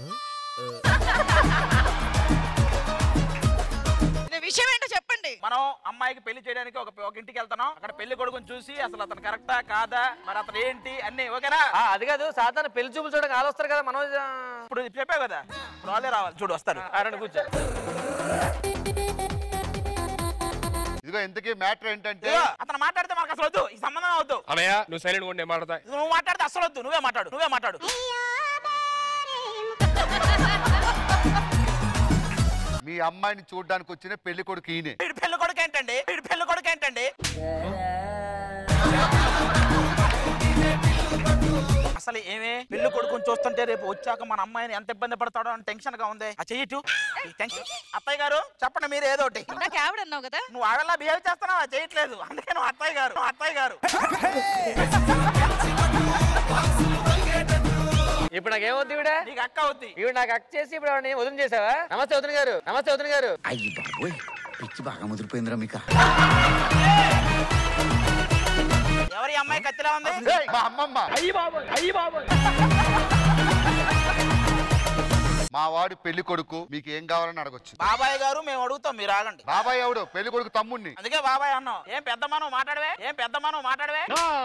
ఇది విషయం ఏంటో చెప్పండి
మనం అమ్మాయికి పెళ్లి చేయడానికి ఒక ఒక ఇంటికి వెళ్తున్నాం అక్కడ పెళ్లి కొడుకుని చూసి అసలు అతను కరెక్టా కాదా మరి అతను ఏంటి అన్ని ఓకేనా
ఆ, అది కాదు సాధారణ పెళ్లి చూపులు చూడడానికి వాళ్ళు వస్తారు కదా మనం
ఇప్పుడు చెప్పావు కదా ఇప్పుడు వాళ్ళే రావాలి చూడు వస్తారు
ఆరండి కూర్చో
ఇదిగో ఇంతకీ మ్యాటర్ ఏంటంటే
ఇదిగో, అతను మాట్లాడితే మనకు అసలు వద్దు ఈ సంబంధం వద్దు
అనయ్య నువ్వు సైలెంట్ ఉండే మాట్లాడతా
నువ్వు మాట్లాడితే అసలు వద్దు నువ్వే మాట్లాడు నువ్వే మాట్లాడు
మీ అమ్మాయిని చూడడానికి వచ్చిన పెళ్లి కొడుకు ఈయనే
వీడి పెళ్లి కొడుకు ఏంటండి వీడి పెళ్లి కొడుకు ఏంటండి అసలు ఏమే పెళ్లి కొడుకుని చూస్తుంటే రేపు వచ్చాక మన అమ్మాయిని ఎంత ఇబ్బంది పడతాడో అని టెన్షన్ గా ఉంది ఆ చెయ్యటు టెన్షన్ అత్తయ్య గారు చెప్పండి మీరు ఏదో ఒకటి
నాకు ఆవిడ అన్నావు కదా
నువ్వు ఆడలా బిహేవ్ చేస్తున్నావా చేయట్లేదు అందుకే నువ్వు అత్తయ్య గారు నువ్వు అత్తయ్య గారు
ఇప్పుడు నాకు ఏమవుద్ది ఇవిడ
నీకు అక్క అవుద్ది
ఇవి నాకు అక్క చేసి ఇప్పుడు ఆవిడని వదిన చేసావా నమస్తే వదిన గారు నమస్తే వదిన గారు
అయ్యి బాబోయ్ పిచ్చి బాగా ముదిరిపోయిందిరా మీకు
ఎవరి అమ్మాయి కత్తిలా ఉంది
ఏయ్, మా అమ్మమ్మ
అయ్యి బాబోయ్ అయ్యి బాబోయ్
మా వాడు పెళ్లి కొడుకు మీకు ఏం కావాలని అడగొచ్చు
బాబాయ్ గారు మేము అడుగుతాం మీరు ఆగండి
బాబాయ్ ఎవడు పెళ్లి కొడుకు తమ్ముణ్ణి
అందుకే బాబాయ్ అన్నాం ఏం పెద్ద మనం మాట్లాడవే ఏం పెద్ద మనం మాట్లాడవే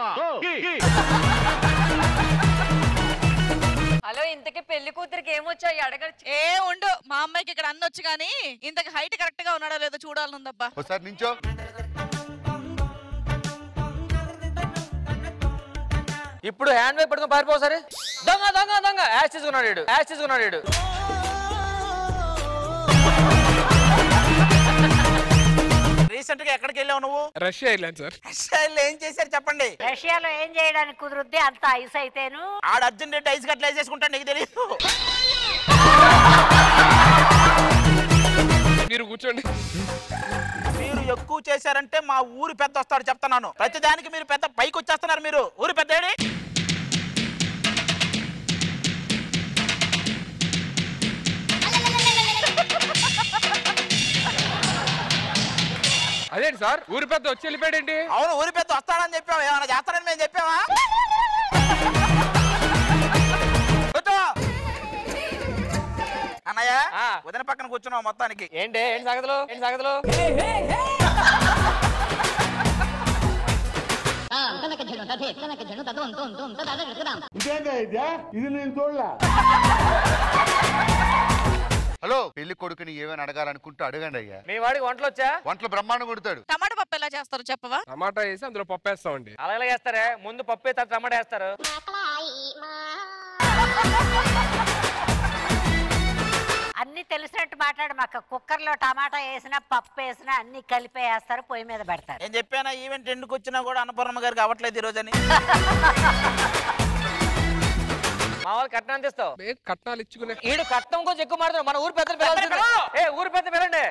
హలో ఇంతకీ పెళ్లి కూతురికి ఏమొచ్చాయి అడగచ్చు
ఏ ఉండు మా అమ్మాయికి ఇక్కడ అందొచ్చు కానీ ఇంతకు హైట్ కరెక్ట్ గా ఉన్నాడో లేదో చూడాలనుందబ్బా
ఒకసారి నించో
ఇప్పుడు హ్యాండ్ వైప్ పట్టుకొని పారిపో సరే దొంగ దొంగ దొంగ యాష్ తీసుకున్నాడు వీడు యాష్ తీసుకున్నాడు వీడు
రీసెంట్ గా ఎక్కడికి వెళ్ళావు నువ్వు
రష్యా వెళ్ళాను సార్
రష్యాలో ఏం చేశారు చెప్పండి
రష్యాలో ఏం చేయడానికి కుదురుద్ది అంత ఐస్ అయితేను
ఆడ అర్జున్ రెడ్డి ఐస్ గట్ల వేసేసుకుంటాడు నీకు తెలియదు
మీరు కూర్చోండి
మీరు ఎక్కువ చేశారంటే మా ఊరి పెద్ద వస్తాడు చెప్తున్నాను ప్రతి దానికి మీరు పెద్ద పైకి వచ్చేస్తున్నారు మీరు ఊరి పెద్ద ఏడి?
అదేంటి సార్ ఊరి పెద్ద వచ్చి వెళ్ళిపోయాడేంటి
అవును ఊరి పెద్ద వస్తాడని చెప్పాము ఏమైనా చేస్తాడని మేము చెప్పామా కూర్చో. అన్నయ్య వదిన పక్కన కూర్చున్నావు మొత్తానికి
ఏంటి ఏంటి సంగతులు ఏంటి సంగతులు
ఇది నేను చూడలా హలో పెళ్లి కొడుకుని ఏమైనా అడగాలనుకుంటూ అడగండి అయ్యా
మీ వాడికి వంటలు వచ్చా
వంటలు బ్రహ్మాండం కొడతాడు
టమాటా పప్పు ఎలా చేస్తారో చెప్పవా
టమాటా వేసి అందులో పప్పు వేస్తామండి
అలాగే వేస్తారే ముందు పప్పు వేస్తారు టమాటా వేస్తారు
అన్ని తెలిసినట్టు మాట్లాడు మాకు కుక్కర్లో టమాటా వేసినా పప్పు వేసినా అన్ని కలిపి వేస్తారు పొయ్యి మీద పెడతారు
నేను చెప్పానా ఈవెంట్ ఎందుకు వచ్చినా కూడా అన్నపూర్ణమ్మ గారికి అవ్వట్లేదు ఈ రోజని
మా వాళ్ళు కట్నం ఎంత ఇస్తావు
కట్నాలు ఇచ్చుకునే
ఈడు కట్నం కొంచెం ఎక్కువ మాట్లాడు మన ఊరు పెద్దలు పిలవాల్సిందే ఏ ఊరు పెద్ద పిలండి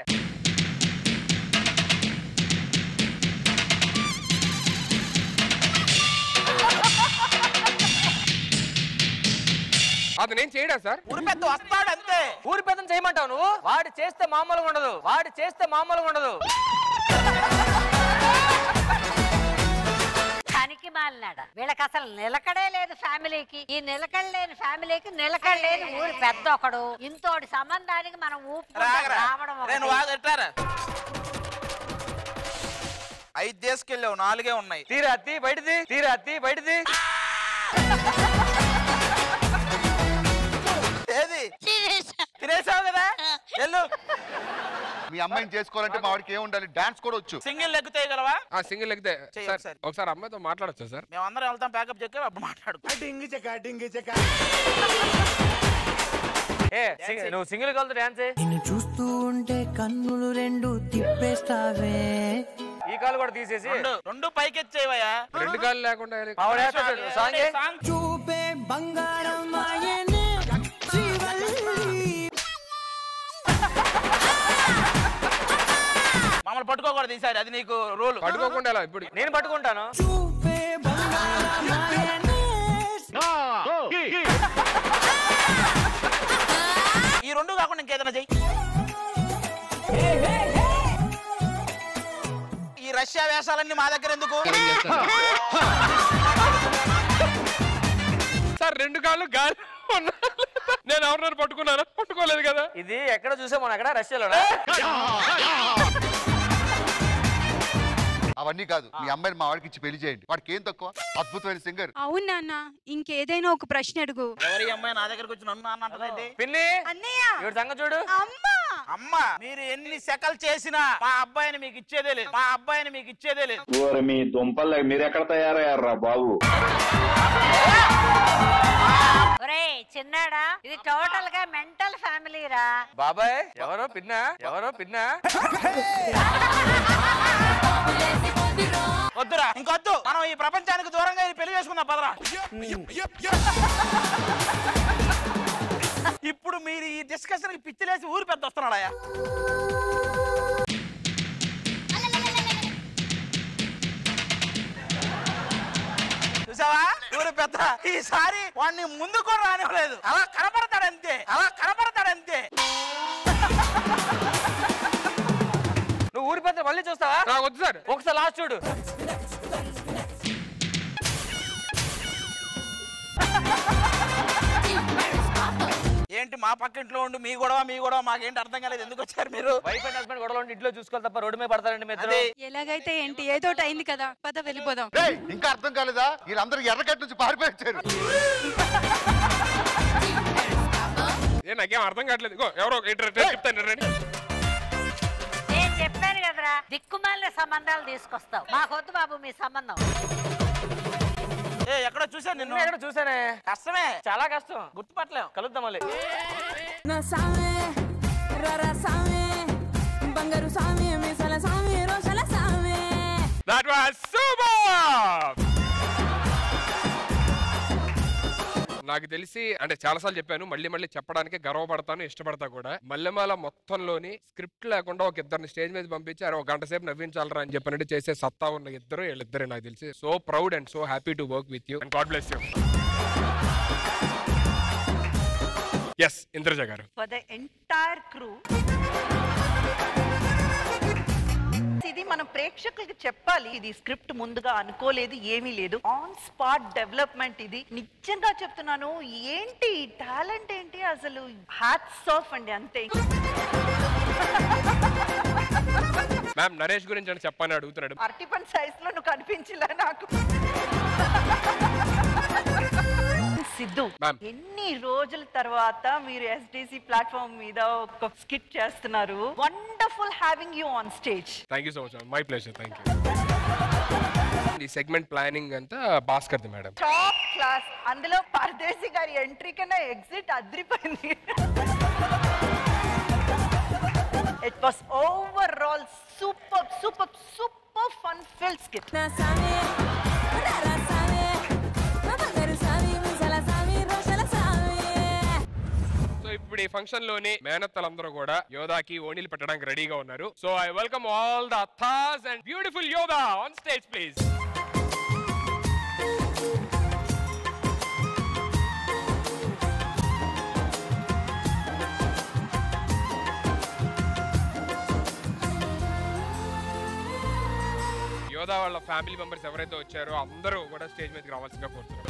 అతను ఏం చేయడా సార్
ఊరి పెద్ద వస్తాడు అంతే
ఊరి పెద్దని చేయమంటావు నువ్వు వాడు చేస్తే మామూలుగా ఉండదు వాడు చేస్తే మామూలుగా ఉండదు
పనికి మాలినాడ వీళ్ళకి అసలు నిలకడే లేదు ఫ్యామిలీకి ఈ నిలకడ లేని ఫ్యామిలీకి నిలకడ లేని ఊరి పెద్ద ఒకడు ఇంతోటి సంబంధానికి మనం ఊపు రావడం ఒకటి.
నేను వాగట్టారా ఐదు తీసుకెళ్ళావు నాలుగే ఉన్నాయి
తీరా అత్తి బయటది తీరా అత్తి బయటది
ఏది తినేసావు కదా వెళ్ళు
మీ అమ్మాయిని చేసుకోవాలంటే మా వాడికి ఏం ఉండాలి డాన్స్ కూడా వచ్చు
సింగిల్ లెగ్ తేయగలవా
ఆ సింగిల్ ఎక్కితే
చెయ్యి
సార్
ఒకసారి.
ఒకసారి అమ్మాయితో మాట్లాడచ్చా సార్
మేమందరం వెళ్తాం ప్యాకప్ చెక్కి అప్పుడు మాట్లాడు
డింగి చెక్క డింగి చెక్క
ఏ సింగ్- నువ్వు సింగిల్ కలుతు డాన్స్
నిన్ను చూస్తూ ఉంటే కన్నులు రెండు తిప్పేస్తావే
ఈ కాలు కూడా తీసేసి
రెండు రెండు పైకెచ్చేవయ్యా
రెండు కాళ్ళు లేకుండా
ఆవిడ వేస్తాడు సాంగ్ ఏ?
చూపే బంగారం మాయనే శ్రీవల్లి
మమ్మల్ని పట్టుకోకూడదు ఈసారి అది నీకు రూల్
పట్టుకోకుండా ఎలా ఇప్పుడు
నేను పట్టుకుంటాను
చూపే బంగారం మాయనే
ఈ రెండు కాకుండా ఇంకేదైనా చెయ్యి ఈ రష్యా వేషాలన్నీ మా దగ్గర ఎందుకు
సార్ రెండు కాళ్ళు గాలి ఉన్నా- నేను ఎవరినైనా పట్టుకున్నాను పట్టుకోలేదు కదా
ఇది ఎక్కడ చూసాం మనం ఎక్కడ రష్యాలోనా
అవన్నీ కాదు మీ అమ్మాయిని మా వాడికి ఇచ్చి పెళ్లి చేయండి వాడికి ఏం తక్కువ అద్భుతమైన సింగర్
అవును నాన్న ఇంకేదైనా ఒక ప్రశ్న అడుగు
ఎవరి అమ్మాయి నా దగ్గరకు వచ్చి నన్ను అన్న అంటదండి
పిన్ని
అన్నయ్య
ఇవిడ సంగతి చూడు
అమ్మా
అమ్మా మీరు ఎన్ని సెకలు చేసినా మా అబ్బాయిని మీకు ఇచ్చేదే లేదు మా అబ్బాయిని మీకు ఇచ్చేదే లేదు
ఓరి మీ దుంపలు మీరెక్కడ తయారయ్యారా బాబు
ఒరే చిన్నాడా ఇది టోటల్ గా మెంటల్ ఫ్యామిలీ రా
బాబాయ్ ఎవరో పిన్నా ఎవరో పిన్నా
వద్దురా ఇంకొద్దు మనం ఈ ప్రపంచానికి దూరంగా ఈ పెళ్లి చేసుకుందాం పదరా ఇప్పుడు మీరు ఈ డిస్కషన్ కి పిచ్చిలేసి ఊరు పెద్ద వస్తున్నాడా చూసావా ఊరు పెద్ద ఈసారి వాడిని ముందు కూడా రానివ్వలేదు అలా కనపడతాడంతే అలా కనపడతాడంతే
నువ్వు ఊరి పెద్ద మళ్ళీ చూస్తావా
ఆ, వద్దు సార్
ఒకసారి లాస్ట్ చూడు
ఏంటి మా పక్కింట్లో ఉండి మీ గొడవ మీ గొడవ మాకేంటి అర్థం కాలేదు ఎందుకు వచ్చారు మీరు
వైఫ్ అండ్ హస్బెండ్ గొడవలు ఉంటే ఇంట్లో చూసుకోవాలి తప్ప రోడ్డు మీద పడతారండి మీ ఇద్దరు
అదే.
ఎలాగైతే ఏంటి ఏదో ఒకటి అయింది కదా పద వెళ్ళిపోదాం
రేయ్, ఇంకా అర్థం కాలేదా వీళ్ళందరూ ఎర్రగట్టు నుంచి పారిపోయి వచ్చారు
ఏ నాకేం అర్థం కావట్లేదు ఇగో, ఎవరో ఇటు రండి, చెప్తాను రండి
నేను చెప్పాను కదరా దిక్కుమాలిన సంబంధాలు తీసుకొస్తావు మాకొద్దు బాబు మీ సంబంధం
ఏ ఎక్కడ చూసాను నిన్ను
నిన్ను ఎక్కడ చూసానే
కష్టమే
చాలా కష్టం
గుర్తుపట్టలేం
కలుద్దాం మళ్ళీ
నా సామే రరా సామే బంగారు సామే మీసాల సామే రోషాల సామే
That was super! నాకు తెలిసి అంటే చాలాసార్లు చెప్పాను మళ్ళీ మళ్ళీ చెప్పడానికి గర్వపడతాను ఇష్టపడతా కూడా మల్లెమాల మొత్తంలోని స్క్రిప్ట్ లేకుండా ఒక ఇద్దరిని స్టేజ్ మీద పంపించి అరే ఒక గంట సేపు నవ్వించాలరా అని చెప్పినట్టు చేసే సత్తా ఉన్న ఇద్దరు వీళ్ళిద్దరే నాకు తెలిసి so proud and so happy to work with you and god bless you yes Indraja garu
for the entire crew ఇది మనం ప్రేక్షకులకి చెప్పాలి ఇది స్క్రిప్ట్ ముందుగా అనుకోలేదు ఏమీ లేదు ఆన్ స్పాట్ డెవలప్మెంట్ ఇది నిజంగా చెప్తున్నాను ఏంటి టాలెంట్ ఏంటి అసలు హ్యాట్స్ ఆఫ్ అండి అంతే
మ్యామ్ నరేష్ గురించి అని చెప్పని అడుగుతున్నాడు
అరటిపండు సైజ్ లో నువ్వు కనిపించలే నాకు సిద్ధు
Ma'am.
ఎన్ని రోజుల తర్వాత మీరు ఎస్డిసి ప్లాట్ఫామ్ మీద ఒక స్కిట్ చేస్తున్నారు wonderful having you on stage
thank you so much my pleasure thank you ఈ సెగ్మెంట్ ప్లానింగ్ అంతా భాస్కర్ది మేడం
టాప్ క్లాస్ అందులో పరదేశి గారి ఎంట్రీ కన్నా ఎగ్జిట్ అదిరిపోయింది it was overall super super super fun fill skit
నా సామే రరా సామే బంగారు సామే మీసాల సామే రోషాల సామే
సో ఇప్పుడు ఈ ఫంక్షన్ లోని మేనత్తలందరూ కూడా యోధాకి ఓణీలు పెట్టడానికి రెడీగా ఉన్నారు so I welcome all the అథాస్ and beautiful Yodha on stage please Yodha వాళ్ళ ఫ్యామిలీ మెంబర్స్ ఎవరైతే వచ్చారో అందరూ కూడా స్టేజ్ మీదకి రావాల్సిందిగా కోరుతున్నారు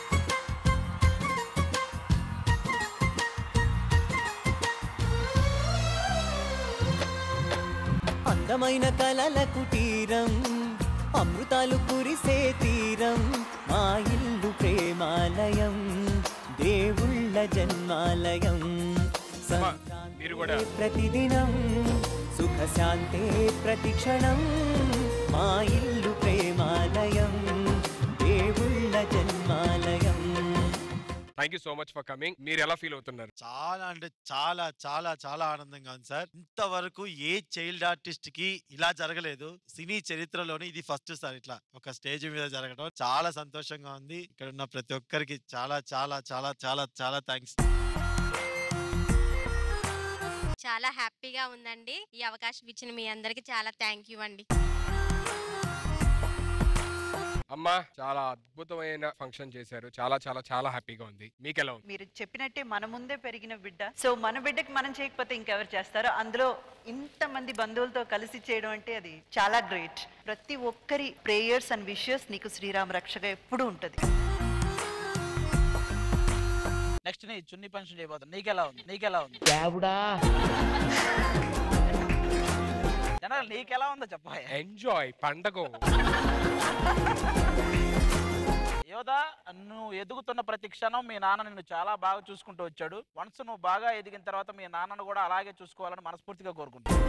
అందమైన కలల కుటీరం అమృతాలు కురిసే తీరం మా ఇల్లు ప్రేమాలయం దేవుళ్ళ జన్మాలయం
మీరు కూడా
ప్రతిదినం సుఖ శాంతే ప్రతిక్షణం మా ఇల్లు ప్రేమాలయం దేవుళ్ళ జన్మాలయం
thank you so much for coming మీరు ఎలా ఫీల్ అవుతున్నారు
చాలా అంటే చాలా చాలా చాలా ఆనందంగా ఉంది సార్ ఇంతవరకు ఏ చైల్డ్ ఆర్టిస్ట్ కి ఇలా జరగలేదు సినీ చరిత్రలోని ఇది ఫస్ట్ సార్ ఇట్లా ఒక స్టేజ్ మీద జరగడం చాలా సంతోషంగా ఉంది ఇక్కడ ఉన్న ప్రతి ఒక్కరికి చాలా చాలా చాలా చాలా చాలా థ్యాంక్స్
చాలా హ్యాపీగా ఉందండి ఈ అవకాశం ఇచ్చిన మీ అందరికి చాలా థ్యాంక్ యూ అండి
అమ్మా చాలా అద్భుతమైన ఫంక్షన్ చేశారు చాలా చాలా చాలా హ్యాపీగా ఉంది మీకు ఎలా ఉంది
మీరు చెప్పినట్టే మన ముందే పెరిగిన బిడ్డ సో మన బిడ్డకి మనం చేయకపోతే ఇంకెవరు చేస్తారో అందులో ఇంతమంది బంధువులతో కలిసి చేయడం అంటే అది చాలా గ్రేట్ ప్రతి ఒక్కరి ప్రేయర్స్ అండ్ విషెస్ నీకు శ్రీరామ రక్షగా ఎప్పుడూ ఉంటుంది
నెక్స్ట్ నీ చున్ని పెన్షన్ చేయబోతుంది నీకెలా ఉంది నీకెలా ఉంది జనరల్ నీకెలా ఉందో చెప్పాలి
ఎంజాయ్ పండగ
యోధా నువ్వు ఎదుగుతున్న ప్రతి క్షణం మీ నాన్న నిన్ను చాలా బాగా చూసుకుంటూ వచ్చాడు వన్స్ నువ్వు బాగా ఎదిగిన తర్వాత మీ నాన్నను కూడా అలాగే చూసుకోవాలని మనస్ఫూర్తిగా కోరుకుంటాను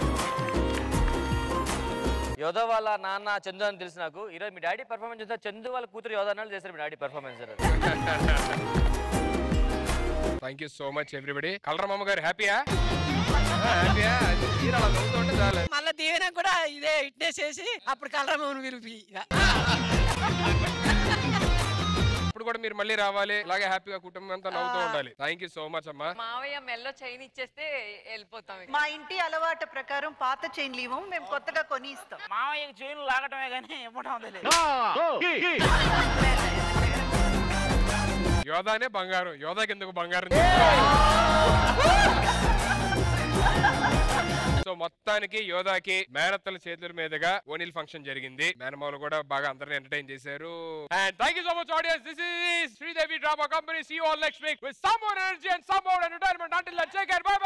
యోధా వాళ్ళ నాన్న చందు అని తెలుసు నాకు ఈరోజు మీ డాడీ పర్ఫార్మెన్స్ చూస్తే చందు వాళ్ళ కూతురు యోధా అన్నాడు చేశారు మీ daddy performance
thank you so much everybody కలరమ్మ గారు హ్యాపీయా హ్యాపీయా మీరు అలా నవ్వుతుంటే చాలు
మళ్ళీ దీవెన కూడా ఇదే ఇట్నే చేసి అప్పుడు కలరమ్మను విరిపి
ఇప్పుడు కూడా మీరు మళ్ళీ రావాలి అలాగే హ్యాపీగా కుటుంబం అంతా నవ్వుతూ ఉండాలి థ్యాంక్ యూ సో మచ్ అమ్మా
మావయ్య మెల్లో చైన్ ఇచ్చేస్తే వెళ్ళిపోతాం ఇక.
మా ఇంటి అలవాటు ప్రకారం పాత చైన్లు ఇవ్వము మేము కొత్తగా కొని ఇస్తాం
మామయ్యకి చైన్లు లాగటమే కానీ ఇవ్వడం తెలియదు
యోధానే బంగారం యోధాకి ఎందుకు బంగారం సో మొత్తానికి యోధాకి మేనత్తల చేతుల మీదుగా ఓనిల్ ఫంక్షన్ జరిగింది మేనమావులు కూడా బాగా అందరిని ఎంటర్టైన్ చేశారు and thank you so much audience this is Sridevi drama company see all next week with some more energy and some more entertainment until then take care by